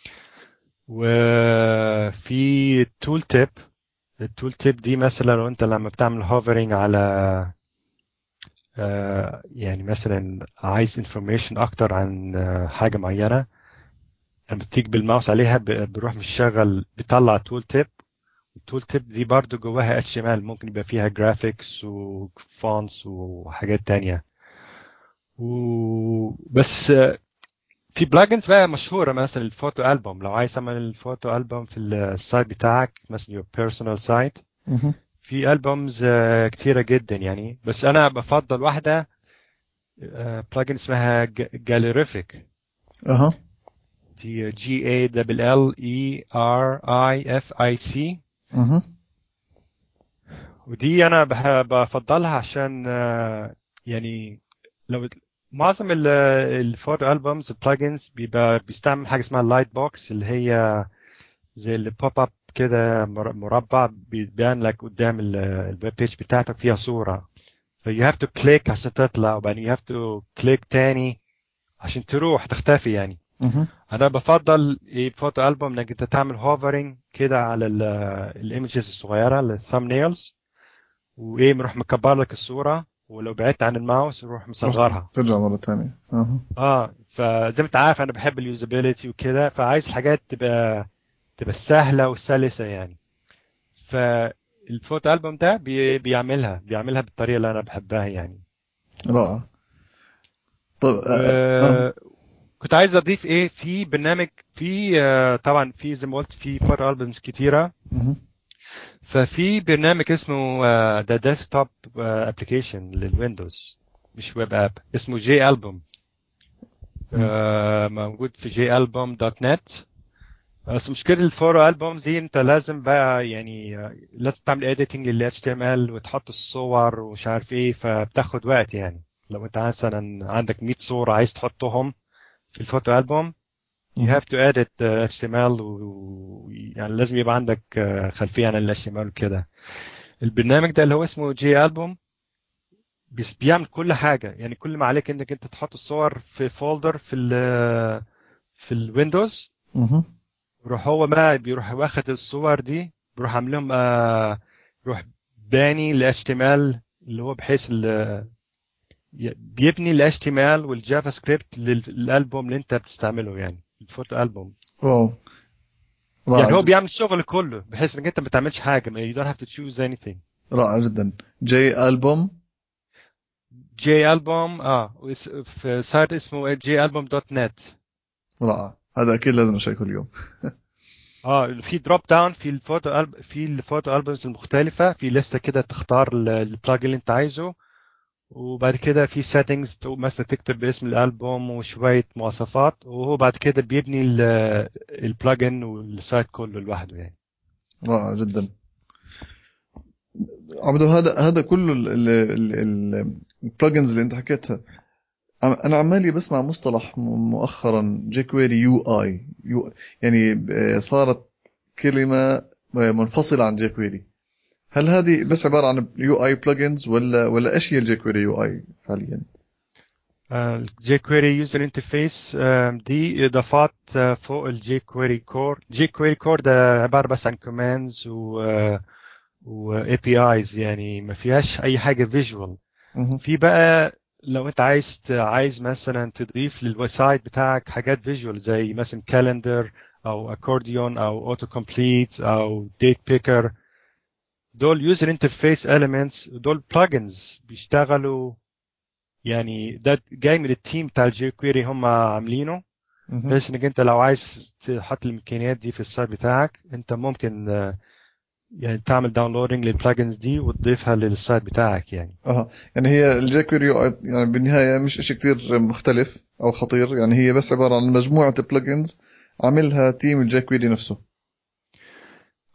وفي تول تيب التول تيب دي مثلا لو انت لما بتعمل هوفرنج على آه، يعني مثلا عايز انفورميشن اكتر عن آه، حاجه معينه لما بتيجي بالماوس عليها ب- بروح مشغل بيطلع تول تيب التول تيب دي برضو جواها اتش ام ال ممكن يبقى فيها جرافيكس وفونتس وحاجات تانية وبس آه، في بلجنز بقى مشهوره مثلا الفوتو البوم لو عايز تعمل الفوتو البوم في السايت بتاعك مثلا your personal site مهم. في البومز كتيره جدا يعني بس انا بفضل واحده بلجن اسمها جاليريفيك اها دي جي اي دبل ال اي ار اي اف اي سي مهم. ودي انا بح- بفضلها عشان آه، يعني لو معظم ال- الفوتو البومز بلجنز بيبقى بيستعمل حاجه اسمها اللايت بوكس اللي هي زي البوب اب كده مر- مربع بيبان لك قدام ال- الويب بيج بتاعتك فيها صوره ف you have to click عشان تطلع وبعدين you have to click تاني عشان تروح تختفي يعني مهم. انا بفضل ايه فوتو البوم انك انت تعمل هوفرنج كده على الايمجز الصغيره الثامب وايه بيروح مكبر لك الصوره ولو بعدت عن الماوس يروح مصغرها ترجع مرة ثانية اها اه فزي ما انت عارف انا بحب اليوزابيلتي وكده فعايز الحاجات تبقى تبقى سهله وسلسه يعني فالفوتو البوم ده بي... بيعملها بيعملها بالطريقه اللي انا بحبها يعني رائع طيب آه، آه. كنت عايز اضيف ايه في برنامج في آه، طبعا في زي ما قلت في فوتو البومز كتيره مهم. ففي برنامج اسمه ذا ديسكتوب ابلكيشن للويندوز مش ويب اب اسمه جي البوم موجود في جي البوم دوت نت بس مشكلة الفورو البومز دي انت لازم بقى يعني آه، لازم تعمل اديتنج لل HTML وتحط الصور ومش عارف ايه فبتاخد وقت يعني لو انت مثلا عندك 100 صورة عايز تحطهم في الفوتو البوم you مهم. have to edit uh, HTML و... و- يعني لازم يبقى عندك uh, خلفية عن ال HTML وكده البرنامج ده اللي هو اسمه جي ألبوم بيس- بيعمل كل حاجة يعني كل ما عليك انك انت تحط الصور في فولدر في ال في الويندوز مهم. يروح هو بقى بيروح واخد الصور دي بيروح عاملهم آه يروح باني ال HTML اللي هو بحيث ال- ي- بيبني ال HTML والجافا سكريبت لل- للألبوم اللي انت بتستعمله يعني الفوتو ألبوم واو يعني رائع هو جدا بيعمل الشغل كله بحيث انك انت ما تعملش حاجه ما- you don't have to choose anything رائع جدا جي ألبوم جي البوم اه وس- في سايت اسمه جي البوم دوت نت رائع هذا أكيد لازم أشيكه اليوم اه في دروب داون في الفوتو ألب... في الفوتو البومز المختلفه في لسته كده تختار البلاج اللي انت عايزه وبعد كده في سيتنجز مثلا تكتب اسم الالبوم وشويه مواصفات وهو بعد كده بيبني البلاجن والسايت كله لوحده يعني رائع جدا عبدو هذا هذا كله البلجنز اللي انت حكيتها عم- انا عمالي بسمع مصطلح م- مؤخرا جيكويري يو اي يو يعني آه، صارت كلمه آه، منفصله عن جيكويري هل هذه بس عباره عن يو اي بلجنز ولا ولا ايش هي الجيكويري يو اي فعليا؟ الجيكويري يوزر انترفيس دي اضافات آه، فوق الجيكويري كور جيكويري كور ده عباره بس عن كوماندز و و اي بي ايز يعني ما فيهاش اي حاجه فيجوال مهم. في بقى لو انت عايز ت- عايز مثلا تضيف للويب سايت بتاعك حاجات فيجوال زي مثلا كالندر او اكورديون او اوتو كومبليت او ديت بيكر دول يوزر انترفيس اليمنتس دول بلجنز بيشتغلوا يعني ده جاي من التيم بتاع الجي كويري هم عاملينه مهم. بحيث انك انت لو عايز تحط الامكانيات دي في السايت بتاعك انت ممكن آه، يعني تعمل داونلودنج للبلجنز دي وتضيفها للسايت بتاعك يعني اها يعني هي الجيكويري يو اي يعني بالنهايه مش شيء كتير مختلف او خطير يعني هي بس عباره عن مجموعه بلجنز عاملها تيم الجيكويري نفسه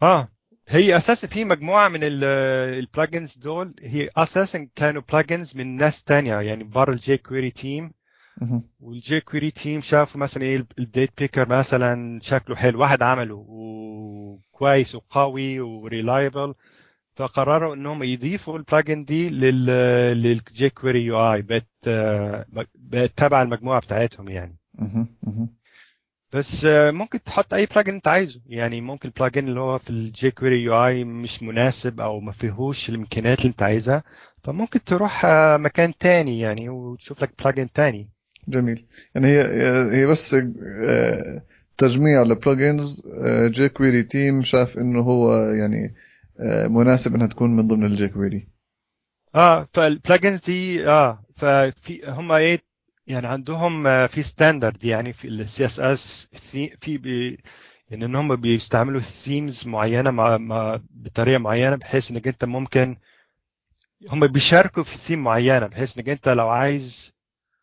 اه هي اساسا في مجموعه من البلجنز دول هي اساسا كانوا بلجنز من ناس تانية يعني بره الجي كويري تيم مهم. والجي كويري تيم شافوا مثلا ايه الديت بيكر مثلا شكله حلو واحد عمله وكويس وقوي وريلايبل فقرروا انهم يضيفوا البلجن دي لل للجي كويري يو اي بقت آه، بقت تبع المجموعه بتاعتهم يعني مهم. مهم. بس آه، ممكن تحط اي بلجن انت عايزه يعني ممكن البلجن اللي هو في الجي كويري يو اي مش مناسب او ما فيهوش الامكانيات اللي انت عايزها فممكن تروح آه، مكان تاني يعني وتشوف لك بلجن تاني جميل يعني هي هي بس آه، تجميع البلجنز جي كويري تيم شاف انه هو يعني آه، مناسب انها تكون من ضمن الجي كويري اه فالبلجنز دي اه ففي هم ايه يعني عندهم آه، في ستاندرد يعني في السي اس اس في بي يعني ان هم بيستعملوا ثيمز معينه مع مع بطريقه معينه بحيث انك انت ممكن هم بيشاركوا في ثيم معينه بحيث انك انت لو عايز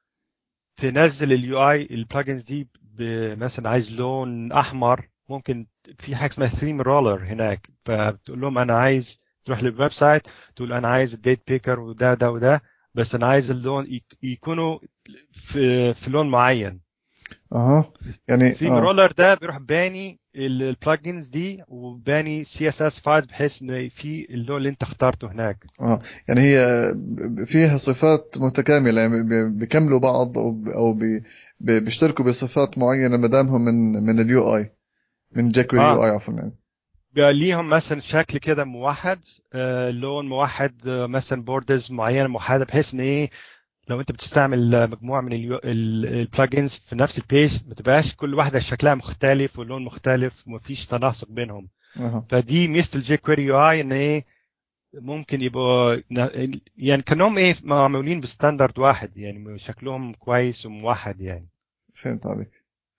تنزل اليو اي البلجنز دي ب- مثلا عايز لون احمر ممكن في حاجه اسمها ثيم رولر هناك فبتقول لهم انا عايز تروح للويب سايت تقول انا عايز الديت بيكر وده ده وده بس انا عايز اللون يك- يكونوا في في لون معين اها يعني الثيم آه. رولر ده بيروح باني البلجنز دي وباني سي اس اس فايلز بحيث ان في اللون اللي انت اخترته هناك اه يعني هي ب- فيها صفات متكاملة يعني بي- بيكملوا بعض او ب- او بي- بي- بيشتركوا بصفات معينة ما دامهم من من اليو اي من جاكوري آه. يو اي عفوا يعني بقى ليهم مثلا شكل كده موحد آه، لون موحد آه، مثلا بوردرز معينه موحده بحيث ان ايه لو انت بتستعمل آه، مجموعه من البلجنز في نفس البيج ما تبقاش كل واحده شكلها مختلف واللون مختلف ومفيش تناسق بينهم اها فدي ميزه الجي كويري يو اي ان ايه ممكن يبقوا ن- يعني كانهم ايه معمولين بستاندرد واحد يعني شكلهم كويس وموحد يعني فهمت عليك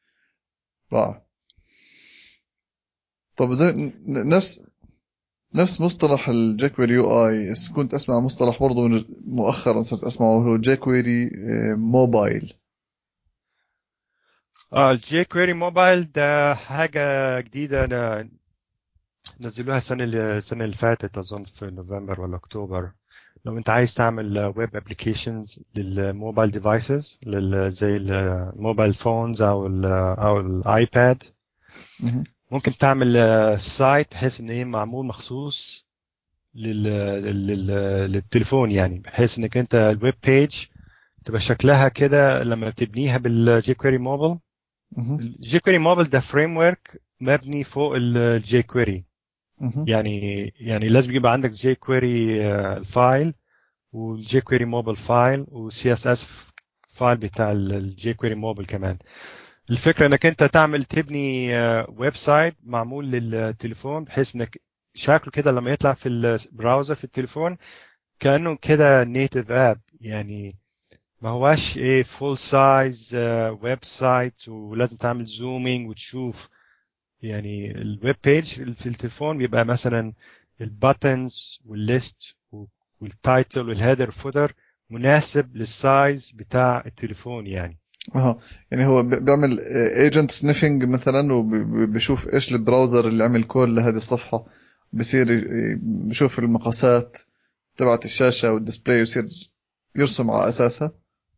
رائع طب زي ن- نفس نفس مصطلح الجاكوري يو اي كنت اسمع مصطلح برضه من- مؤخرا صرت اسمعه هو جاكوري موبايل اه الجي كويري موبايل ده حاجة جديدة أنا نزلوها السنة اللي السنة اللي فاتت أظن في نوفمبر ولا أكتوبر لو أنت عايز تعمل ويب ابلكيشنز للموبايل ديفايسز زي الموبايل فونز أو ال أو الآيباد مهم. ممكن تعمل سايت بحيث إن هي معمول مخصوص لل... لل... للتليفون يعني بحيث إنك أنت الويب بيج تبقى شكلها كده لما تبنيها بالجي كويري موبايل مهم. الجي كويري موبايل ده فريم ورك مبني فوق الجي كويري مهم. يعني يعني لازم يبقى عندك جي كويري فايل والجي كويري موبايل فايل وسي اس اس فايل بتاع الجي كويري موبايل كمان الفكره انك انت تعمل تبني ويب سايت معمول للتليفون بحيث انك شكله كده لما يطلع في البراوزر في التليفون كانه كده نيتف اب يعني ما هواش ايه فول سايز ويب سايت ولازم تعمل زومينج وتشوف يعني الويب بيج في التليفون بيبقى مثلا الباتنز والليست والتايتل والهيدر فوتر مناسب للسايز بتاع التليفون يعني اها يعني هو بي- بيعمل ايجنت سنيفنج مثلا وبيشوف ايش البراوزر اللي عمل كول لهذه الصفحة بصير ي- بيشوف المقاسات تبعت الشاشة والديسبلاي ويصير يرسم على اساسها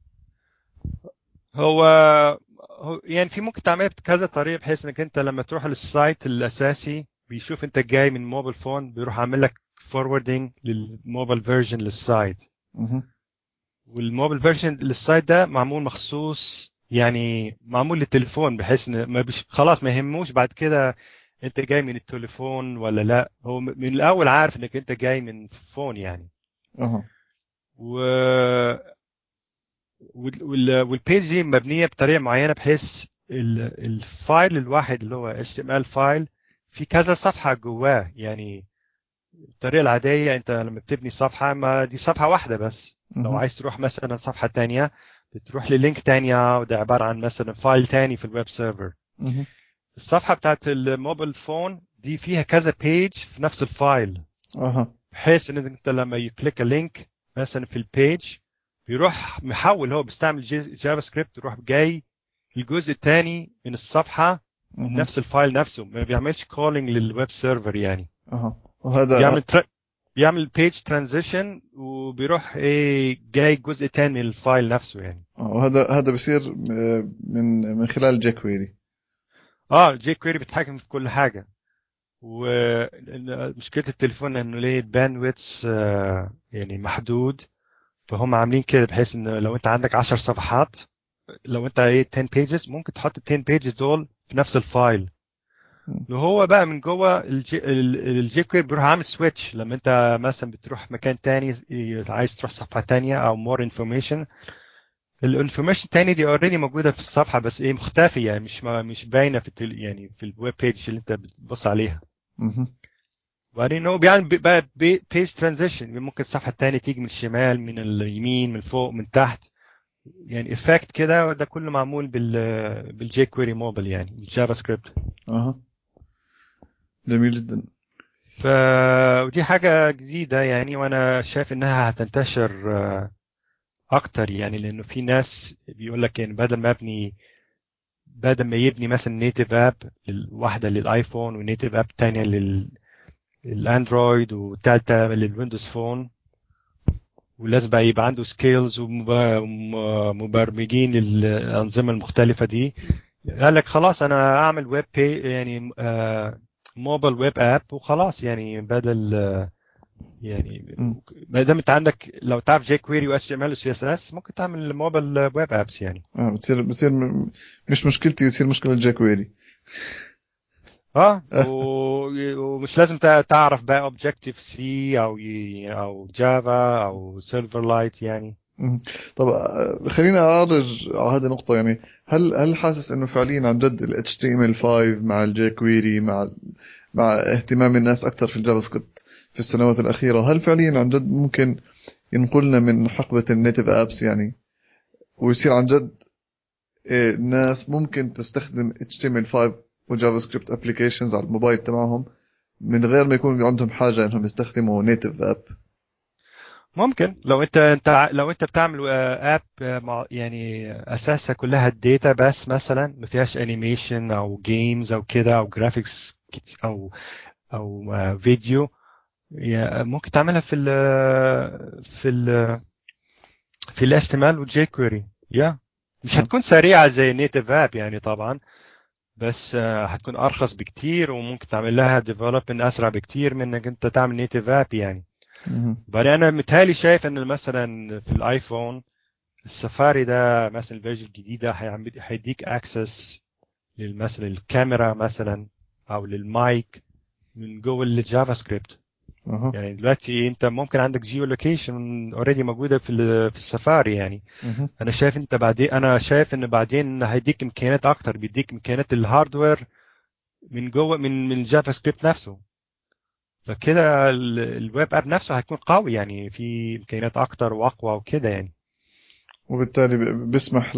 هو هو يعني في ممكن تعملها بكذا طريقه بحيث انك انت لما تروح للسايت الاساسي بيشوف انت جاي من موبايل فون بيروح عامل لك فوروردنج للموبايل فيرجن للسايت مهم. والموبايل فيرجن للسايت ده معمول مخصوص يعني معمول للتليفون بحيث ان ما بيش خلاص ما يهموش بعد كده انت جاي من التليفون ولا لا هو من الاول عارف انك انت جاي من فون يعني اها و وال- وال- والبيج دي مبنيه بطريقه معينه بحيث ال- الفايل الواحد اللي هو HTML فايل في كذا صفحه جواه يعني الطريقه العاديه انت لما بتبني صفحه ما دي صفحه واحده بس لو مهم. عايز تروح مثلا صفحه تانية بتروح للينك تانية وده عباره عن مثلا فايل تاني في الويب سيرفر مهم. الصفحه بتاعت الموبايل فون دي فيها كذا بيج في نفس الفايل اها بحيث ان انت لما يكليك لينك مثلا في البيج بيروح محول هو بيستعمل جي- جافا سكريبت يروح جاي الجزء الثاني من الصفحه مهم. نفس الفايل نفسه ما بيعملش كولينج للويب سيرفر يعني اها وهذا بيعمل تر... بيعمل بيج ترانزيشن وبيروح ايه جاي جزء تاني من الفايل نفسه يعني آه، وهذا هذا بيصير آه، من من خلال جي كويري اه جي كويري بيتحكم في كل حاجه ومشكله التليفون انه ليه باندويتس يعني محدود فهم عاملين كده بحيث ان لو انت عندك 10 صفحات لو انت ايه 10 pages ممكن تحط ال 10 pages دول في نفس الفايل وهو بقى من جوه الجي, ال- الجي كويري بيروح عامل سويتش لما انت مثلا بتروح مكان تاني عايز تروح صفحه تانية او مور انفورميشن الانفورميشن التاني دي اوريدي موجوده في الصفحه بس ايه مختفيه يعني مش ما مش باينه في التل... يعني في الويب بيج اللي انت بتبص عليها مهم. وبعدين هو بيعمل بي- بقى بيج ترانزيشن ممكن الصفحه التانية تيجي من الشمال من اليمين من فوق من تحت يعني افكت كده ده كله معمول بال بالجي كويري موبل يعني بالجافا سكريبت اها جميل جدا ف ودي حاجة جديدة يعني وأنا شايف إنها هتنتشر آه، أكتر يعني لأنه في ناس بيقول لك يعني بدل ما أبني بدل ما يبني مثلا نيتيف اب واحدة للآيفون ونيتيف اب تانية لل للأندرويد وتالتة للويندوز فون ولازم بقى يبقى عنده سكيلز ومبرمجين للأنظمة المختلفة دي قال لك خلاص أنا أعمل ويب بي يعني آه، موبايل ويب اب وخلاص يعني بدل آه، يعني م. ما دام انت عندك لو تعرف جي كويري و اتش تي ام ال و سي اس اس ممكن تعمل موبايل ويب ابس يعني اه بتصير بتصير م- مش مشكلتي بتصير مشكله جي كويري اه و- ومش لازم تع- تعرف بقى اوبجكتيف سي او ي- او جافا او سيلفر لايت يعني مم. طب آه، خلينا اعرج على هذه النقطة يعني هل هل حاسس انه فعليا عن جد ال HTML5 مع الجي كويري مع مع اهتمام الناس اكثر في الجافا سكريبت في السنوات الأخيرة هل فعليا عن جد ممكن ينقلنا من حقبة النيتف ابس يعني ويصير عن جد إيه، الناس ممكن تستخدم HTML5 وجافا سكريبت ابلكيشنز على الموبايل تبعهم من غير ما يكون عندهم حاجة انهم يستخدموا نيتف اب ممكن لو انت انت ع- لو انت بتعمل اب يعني اساسها كلها الداتا بس مثلا ما فيهاش انيميشن او جيمز او كده او جرافيكس او او آه، فيديو يا- ممكن تعملها في ال في ال في ال HTML والجي كويري يا مش هتكون سريعة زي نيتف اب يعني طبعا بس آه، هتكون ارخص بكتير وممكن تعمل لها ديفلوبمنت اسرع بكتير من انك انت تعمل نيتف اب يعني مهم. بعدين انا متهيألي شايف ان مثلا في الايفون السفاري ده مثلا الفيرجن الجديده هيعمل- هيديك اكسس مثلا الكاميرا مثلا او للمايك من جوه الجافا سكريبت اها يعني دلوقتي انت ممكن عندك جيو لوكيشن اوريدي موجوده في ال- في السفاري يعني مهم. انا شايف انت بعدين انا شايف ان بعدين هيديك امكانيات اكتر بيديك امكانيات الهاردوير من جوه من من الجافا سكريبت نفسه فكده ال- الويب اب نفسه هيكون قوي يعني في امكانيات اكتر واقوى وكده يعني وبالتالي ب- بيسمح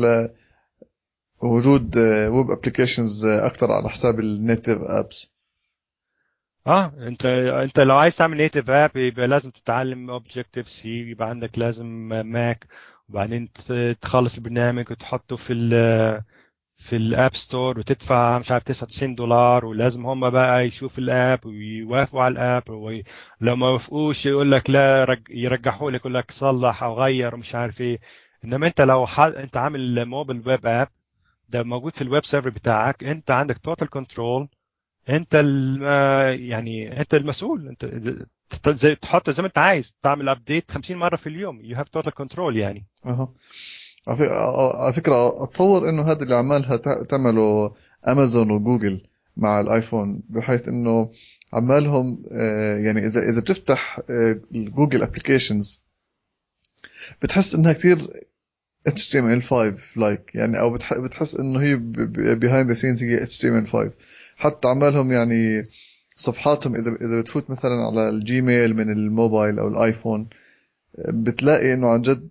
لوجود ويب ابلكيشنز اكثر على حساب النيتف ابس اه انت انت لو عايز تعمل نيتف اب يبقى لازم تتعلم اوبجكتيف سي يبقى عندك لازم ماك وبعدين ت- تخلص البرنامج وتحطه في ال في الاب ستور وتدفع مش عارف 99 دولار ولازم هم بقى يشوفوا الاب ويوافقوا على الاب ولو ما وافقوش يقول لك لا رج... يرجحوا لك يقول لك صلح او غير ومش عارف ايه انما انت لو ح... انت عامل موبل ويب اب ده موجود في الويب سيرفر بتاعك انت عندك توتال كنترول انت ال... آه، يعني انت المسؤول انت ت- زي تحط زي ما انت عايز تعمل ابديت 50 مره في اليوم يو هاف توتال كنترول يعني اها على فك- على فكرة اتصور انه هذا اللي عمالها تع- تعمله امازون وجوجل مع الايفون بحيث انه عمالهم آه، يعني اذا اذا بتفتح آه، الجوجل ابلكيشنز بتحس انها كثير HTML5 لايك يعني او بتح- بتحس انه هي behind the scenes هي HTML5 حتى عمالهم يعني صفحاتهم اذا اذا بتفوت مثلا على الجيميل من الموبايل او الايفون بتلاقي انه عن جد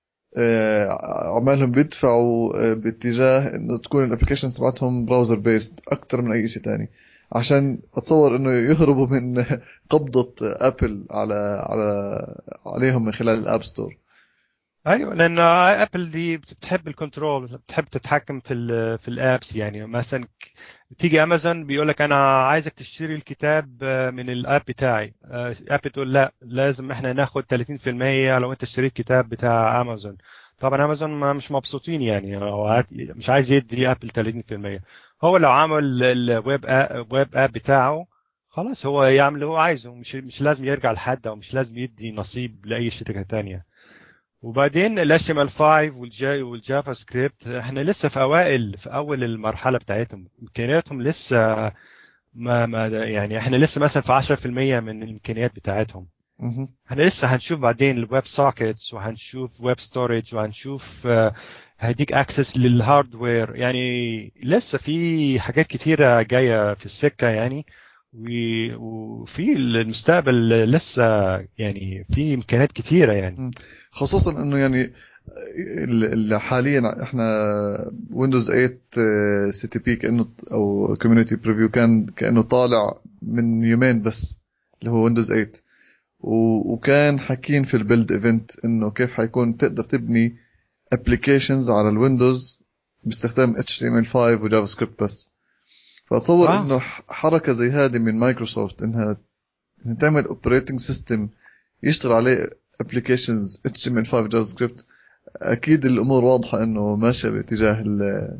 آه، عمالهم بيدفعوا آه، باتجاه انه تكون الابلكيشنز تبعتهم براوزر بيست اكثر من اي شيء تاني عشان اتصور انه يهربوا من قبضة ابل على على عليهم من خلال الاب ستور ايوه لان ابل دي بتحب الكنترول بتحب تتحكم في ال في الابس يعني مثلا تيجي امازون بيقول لك انا عايزك تشتري الكتاب آه، من الاب بتاعي آه، اب تقول لا لازم احنا ناخد 30% لو انت اشتريت كتاب بتاع امازون طبعا امازون ما مش مبسوطين يعني هو عاد- مش عايز يدي ابل 30% هو لو عمل الويب آب ويب اب بتاعه خلاص هو يعمل اللي هو عايزه مش مش لازم يرجع لحد او مش لازم يدي نصيب لاي شركه تانية وبعدين ال HTML5 والجا والجافا سكريبت احنا لسه في اوائل في اول المرحله بتاعتهم امكانياتهم لسه ما ما يعني احنا لسه مثلا في 10% من الامكانيات بتاعتهم مهم. احنا لسه هنشوف بعدين الويب سوكيتس وهنشوف ويب ستورج وهنشوف آه، هيديك اكسس للهاردوير يعني لسه في حاجات كتيره جايه في السكه يعني و- وفي المستقبل لسه يعني في امكانيات كتيره يعني خصوصا انه يعني ال- ال- حاليا احنا ويندوز 8 سي تي بي كانه او كوميونتي بريفيو كان كانه طالع من يومين بس اللي هو ويندوز 8 و- وكان حاكين في البيلد ايفنت انه كيف حيكون تقدر تبني ابلكيشنز على الويندوز باستخدام HTML5 وجافا سكريبت بس فاتصور آه. انه ح- حركه زي هذه من مايكروسوفت انها إنها تعمل اوبريتنج سيستم يشتغل عليه ابلكيشنز HTML5 جافا سكريبت اكيد الامور واضحه انه ماشيه باتجاه ال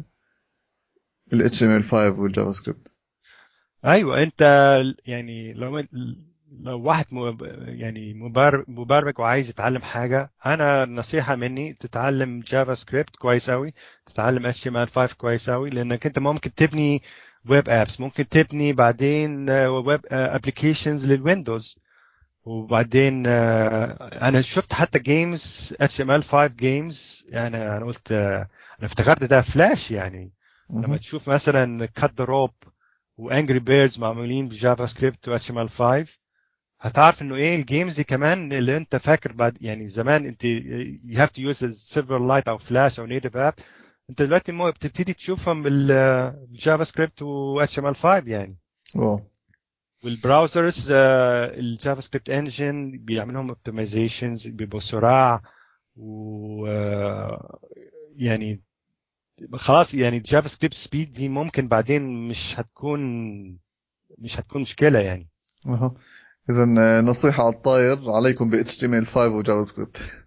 ال HTML5 والجافا سكريبت ايوه انت يعني لو لو واحد م- يعني مبر- مبرمج وعايز يتعلم حاجه انا نصيحه مني تتعلم جافا سكريبت كويس قوي تتعلم HTML5 كويس قوي لانك انت ممكن تبني ويب ابس ممكن تبني بعدين ويب ابلكيشنز للويندوز وبعدين آه، انا شفت حتى جيمز HTML5 جيمز يعني انا قلت آه، انا افتكرت ده فلاش يعني لما مهم. تشوف مثلا كات ذا روب وانجري بيردز معمولين بجافا سكريبت و HTML5 هتعرف انه ايه الجيمز دي كمان اللي انت فاكر بعد يعني زمان انت you have to use سيلفر لايت او فلاش او نيتف اب انت دلوقتي مو بتبتدي تشوفهم بال- بالجافا سكريبت و HTML5 يعني واو والبراوزرز آه، الجافا سكريبت انجن بيعمل لهم اوبتمايزيشنز بيبقوا سرعه و آه، يعني خلاص يعني الجافا سكريبت سبيد دي ممكن بعدين مش هتكون مش هتكون مشكله يعني اها اذا نصيحه على الطاير عليكم ب HTML5 وجافا سكريبت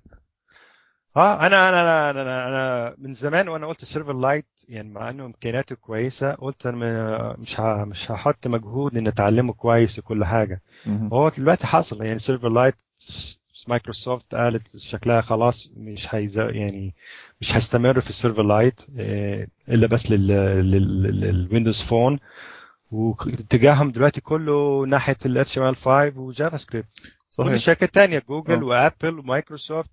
اه انا انا انا انا, أنا من زمان وانا قلت سيرفر لايت يعني مع انه امكانياته كويسه قلت انا م- مش ه- مش هحط مجهود ان اتعلمه كويس وكل حاجه مهم. هو دلوقتي حصل يعني سيرفر لايت مايكروسوفت قالت شكلها خلاص مش هيز يعني مش هيستمر في السيرفر لايت آه، الا بس للويندوز فون واتجاههم دلوقتي كله ناحيه ال HTML5 وجافا سكريبت كل صحيح الشركات الثانيه جوجل آه. وابل ومايكروسوفت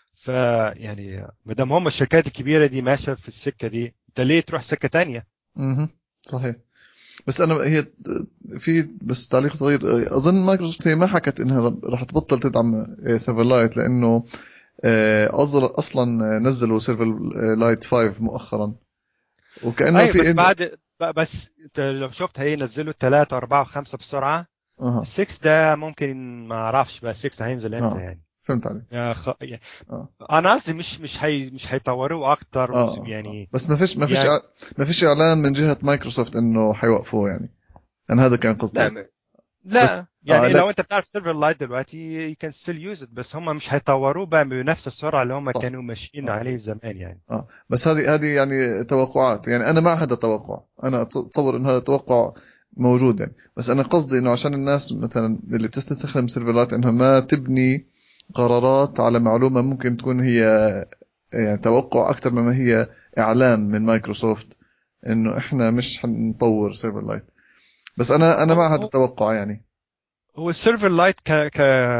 فيعني ما دام هم الشركات الكبيره دي ماشيه في السكه دي انت ليه تروح سكه ثانيه؟ مهم. صحيح بس انا هي في بس تعليق صغير اظن مايكروسوفت هي ما حكت انها راح تبطل تدعم سيرفر لايت لانه آه، أصل- اصلا نزلوا سيرفر لايت 5 مؤخرا وكانه ايوه في بس إن- بعد ب- بس انت لو شفت هينزلوا ثلاثة أربعة وخمسة بسرعة اها 6 ده ممكن ما اعرفش بقى 6 هينزل امتى آه. يعني فهمت عليك يا خ... يعني آه. انا قصدي مش مش هي مش هيطوروه اكتر اه يعني بس ما فيش ما فيش يعني- ما فيش اعلان من جهه مايكروسوفت انه حيوقفوه يعني انا هذا كان قصدي لا م- لا بس- يعني آه، لا. لو انت بتعرف سيرفر لايت دلوقتي you can still use it بس هم مش هيطوروه بقى بنفس السرعه اللي هم صح. كانوا ماشيين آه. عليه زمان يعني اه بس هذه هذه يعني توقعات يعني انا مع هذا التوقع انا اتصور انه هذا توقع موجود يعني بس انا قصدي انه عشان الناس مثلا اللي بتستخدم سيرفرات انها ما تبني قرارات على معلومه ممكن تكون هي يعني توقع اكثر مما هي اعلان من مايكروسوفت انه احنا مش حنطور سيرفر لايت بس انا انا مع هذا التوقع يعني هو السيرفر لايت ك ك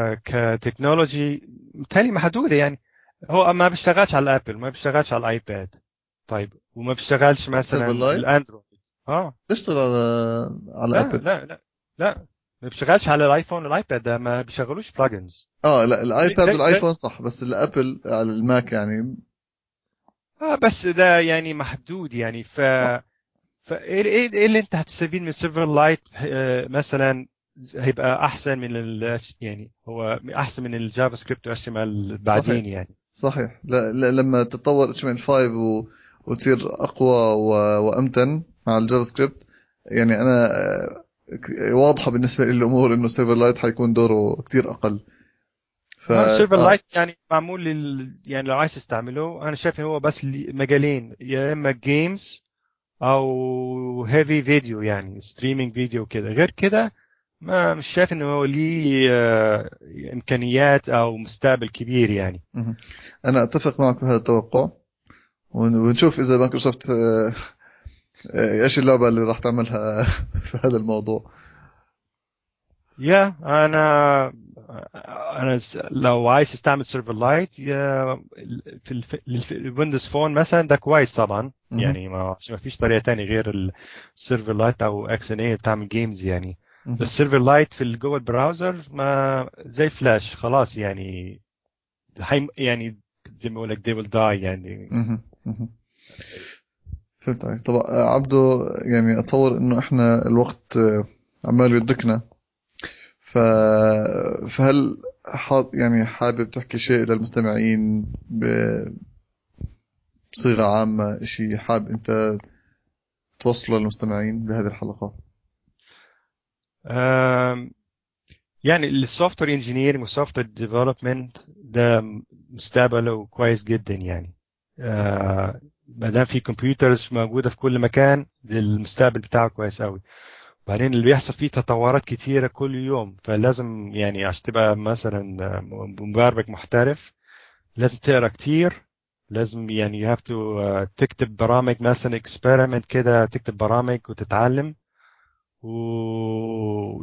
كتكنولوجي متهيألي محدوده يعني هو ما بيشتغلش على الابل ما بيشتغلش على الايباد طيب وما بيشتغلش مثلا Silverlight؟ الاندرويد اه بيشتغل على على لا ابل لا لا لا ما بيشتغلش على الايفون والايباد ده ما بيشغلوش بلجنز اه لا الايباد زي- والايفون صح بس الابل على الماك يعني اه بس ده يعني محدود يعني ف صح. فايه ايه إيه اللي انت هتستفيد من سيرفر لايت مثلا هيبقى احسن من ال يعني هو احسن من الجافا سكريبت واتش ام ال بعدين صحيح. يعني صحيح لا, لا لما تتطور اتش 5 و... وتصير اقوى و... وامتن مع الجافا سكريبت يعني انا آه، ك- واضحه بالنسبه لي الامور انه سيرفر لايت حيكون دوره كتير اقل ف سيرفر آه، لايت يعني معمول لل يعني لو عايز تستعمله انا شايف ان هو بس لي- مجالين يا اما جيمز او هيفي فيديو يعني ستريمينج فيديو كده غير كده ما مش شايف انه هو ليه آه، امكانيات او مستقبل كبير يعني مهم. انا اتفق معك بهذا التوقع ون- ونشوف اذا مايكروسوفت آه، آه، ايش اللعبه اللي راح تعملها في هذا الموضوع يا انا انا س- لو عايز تستعمل سيرفر لايت يا في الف- للف- الويندوز فون مثلا ده كويس طبعا مهم. يعني ما عشان ما فيش طريقه تانية غير السيرفر لايت او اكس ان اي بتعمل جيمز يعني مهم. السيرفر لايت في ال- جوه البراوزر ما زي فلاش خلاص يعني حي يعني زي ما بقول لك they will die يعني مهم. مهم. فهمت عليك طبعا آه، عبدو يعني اتصور انه احنا الوقت آه، عمال يدركنا ف... فهل حاط يعني حابب تحكي شيء للمستمعين ب... بصيغة عامة شيء حابب انت توصله للمستمعين بهذه الحلقة أم، يعني السوفت وير انجينيرنج والسوفت وير ديفلوبمنت ده مستقبله كويس جدا يعني آه، ما دام في كمبيوترز موجوده في كل مكان المستقبل بتاعه كويس قوي بعدين اللي بيحصل فيه تطورات كتيره كل يوم فلازم يعني عشان تبقى مثلا آه، مبرمج محترف لازم تقرا كتير لازم يعني you have to آه، تكتب برامج مثلا اكسبيرمنت كده تكتب برامج وتتعلم و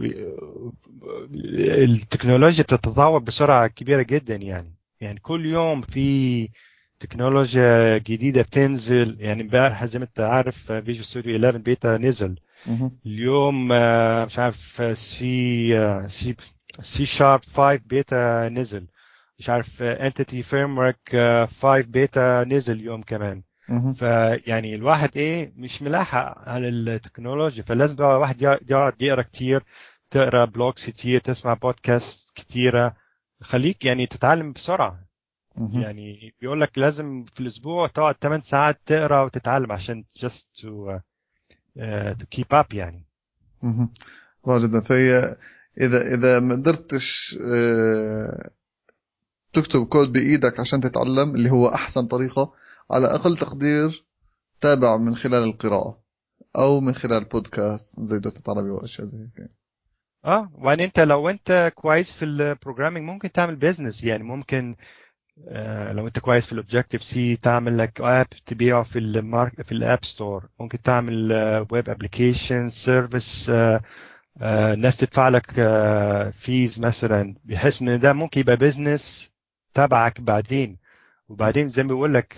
التكنولوجيا بتتطور بسرعة كبيرة جدا يعني يعني كل يوم في تكنولوجيا جديدة بتنزل يعني امبارح زي ما انت عارف فيجوال ستوديو 11 بيتا نزل مهم. اليوم آه، مش عارف سي سي سي شارب 5 بيتا نزل مش عارف انتيتي فريم ورك 5 بيتا نزل يوم كمان مهم. فيعني الواحد ايه مش ملاحق على التكنولوجيا فلازم بقى الواحد يقعد- يقعد يقرا كتير تقرا بلوجز كتير تسمع بودكاست كتيرة خليك يعني تتعلم بسرعة مهم. يعني بيقول لك لازم في الأسبوع تقعد 8 ساعات تقرا وتتعلم عشان just to, uh, uh, to keep up يعني مهم. رائع جدا فهي اذا اذا ما قدرتش آه، تكتب كود بايدك عشان تتعلم اللي هو احسن طريقه على اقل تقدير تابع من خلال القراءه او من خلال بودكاست زي دوتة عربي واشياء زي هيك اه وبعدين انت لو انت كويس في البروجرامينج ممكن تعمل بيزنس يعني ممكن آه، لو انت كويس في الاوبجكتيف سي تعمل لك اب تبيعه في المارك في الاب ستور ممكن تعمل ويب ابلكيشن سيرفيس ناس تدفع لك فيز مثلا بحيث ان ده ممكن يبقى بيزنس تبعك بعدين وبعدين زي ما بقول لك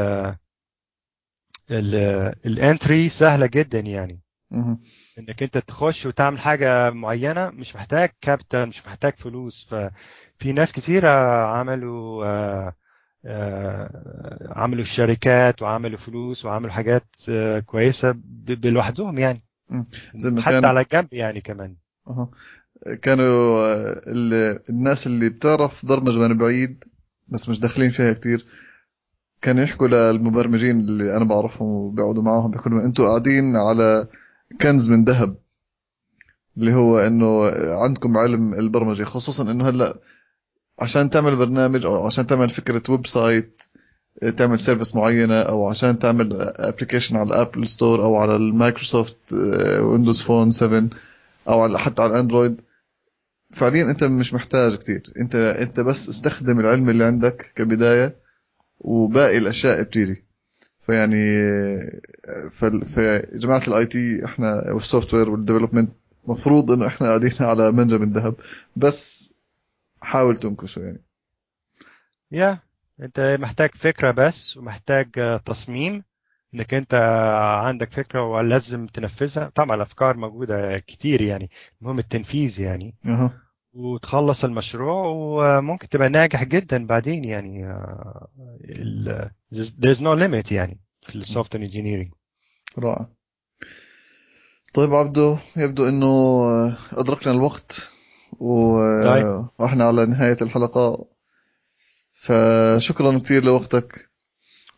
الانتري سهله جدا يعني مهم. انك انت تخش وتعمل حاجه معينه مش محتاج كابيتال مش محتاج فلوس ففي ناس كتيره عملوا آه، آه، عملوا الشركات وعملوا فلوس وعملوا حاجات آه، كويسه ب- لوحدهم يعني زي ما حتى كان على جنب يعني كمان أها. كانوا آه، ال- الناس اللي بتعرف برمجة من بعيد بس مش داخلين فيها كتير كانوا يحكوا للمبرمجين اللي انا بعرفهم وبيقعدوا معاهم بيحكوا لهم انتوا قاعدين على كنز من ذهب اللي هو انه عندكم علم البرمجه خصوصا انه هلا عشان تعمل برنامج او عشان تعمل فكره ويب سايت تعمل سيرفيس معينه او عشان تعمل ابلكيشن على الابل ستور او على المايكروسوفت ويندوز فون 7 او على حتى على الاندرويد فعليا انت مش محتاج كتير انت انت بس استخدم العلم اللي عندك كبدايه وباقي الاشياء بتيجي فيعني فال- فجماعه الاي تي احنا والسوفت وير والديفلوبمنت مفروض انه احنا قاعدين على منجم الذهب بس حاول تنكشه يعني يا انت محتاج فكره بس ومحتاج آه، تصميم انك انت عندك فكره ولازم تنفذها طبعا الافكار موجوده كتير يعني المهم التنفيذ يعني اها وتخلص المشروع وممكن تبقى ناجح جدا بعدين يعني آه، ال- there's no limit يعني في السوفت انجينيرنج رائع طيب عبدو يبدو انه ادركنا الوقت و- طيب. واحنا على نهايه الحلقه فشكرا كثير لوقتك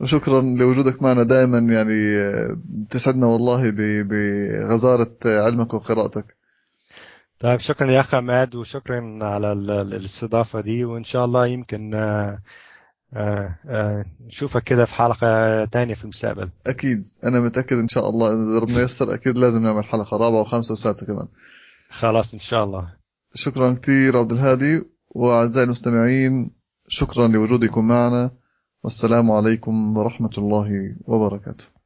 وشكرا لوجودك معنا دائما يعني آه، بتسعدنا والله ب- بغزارة علمك وقراءتك طيب شكرا يا أخ عماد وشكرا على ال- ال- الاستضافة دي وإن شاء الله يمكن آه، آه، آه، نشوفك كده في حلقة تانية في المستقبل أكيد أنا متأكد إن شاء الله إذا ربنا ييسر أكيد لازم نعمل حلقة رابعة وخامسة وسادسة كمان خلاص إن شاء الله شكرا كثير عبد الهادي وأعزائي المستمعين شكرا لوجودكم معنا والسلام عليكم ورحمة الله وبركاته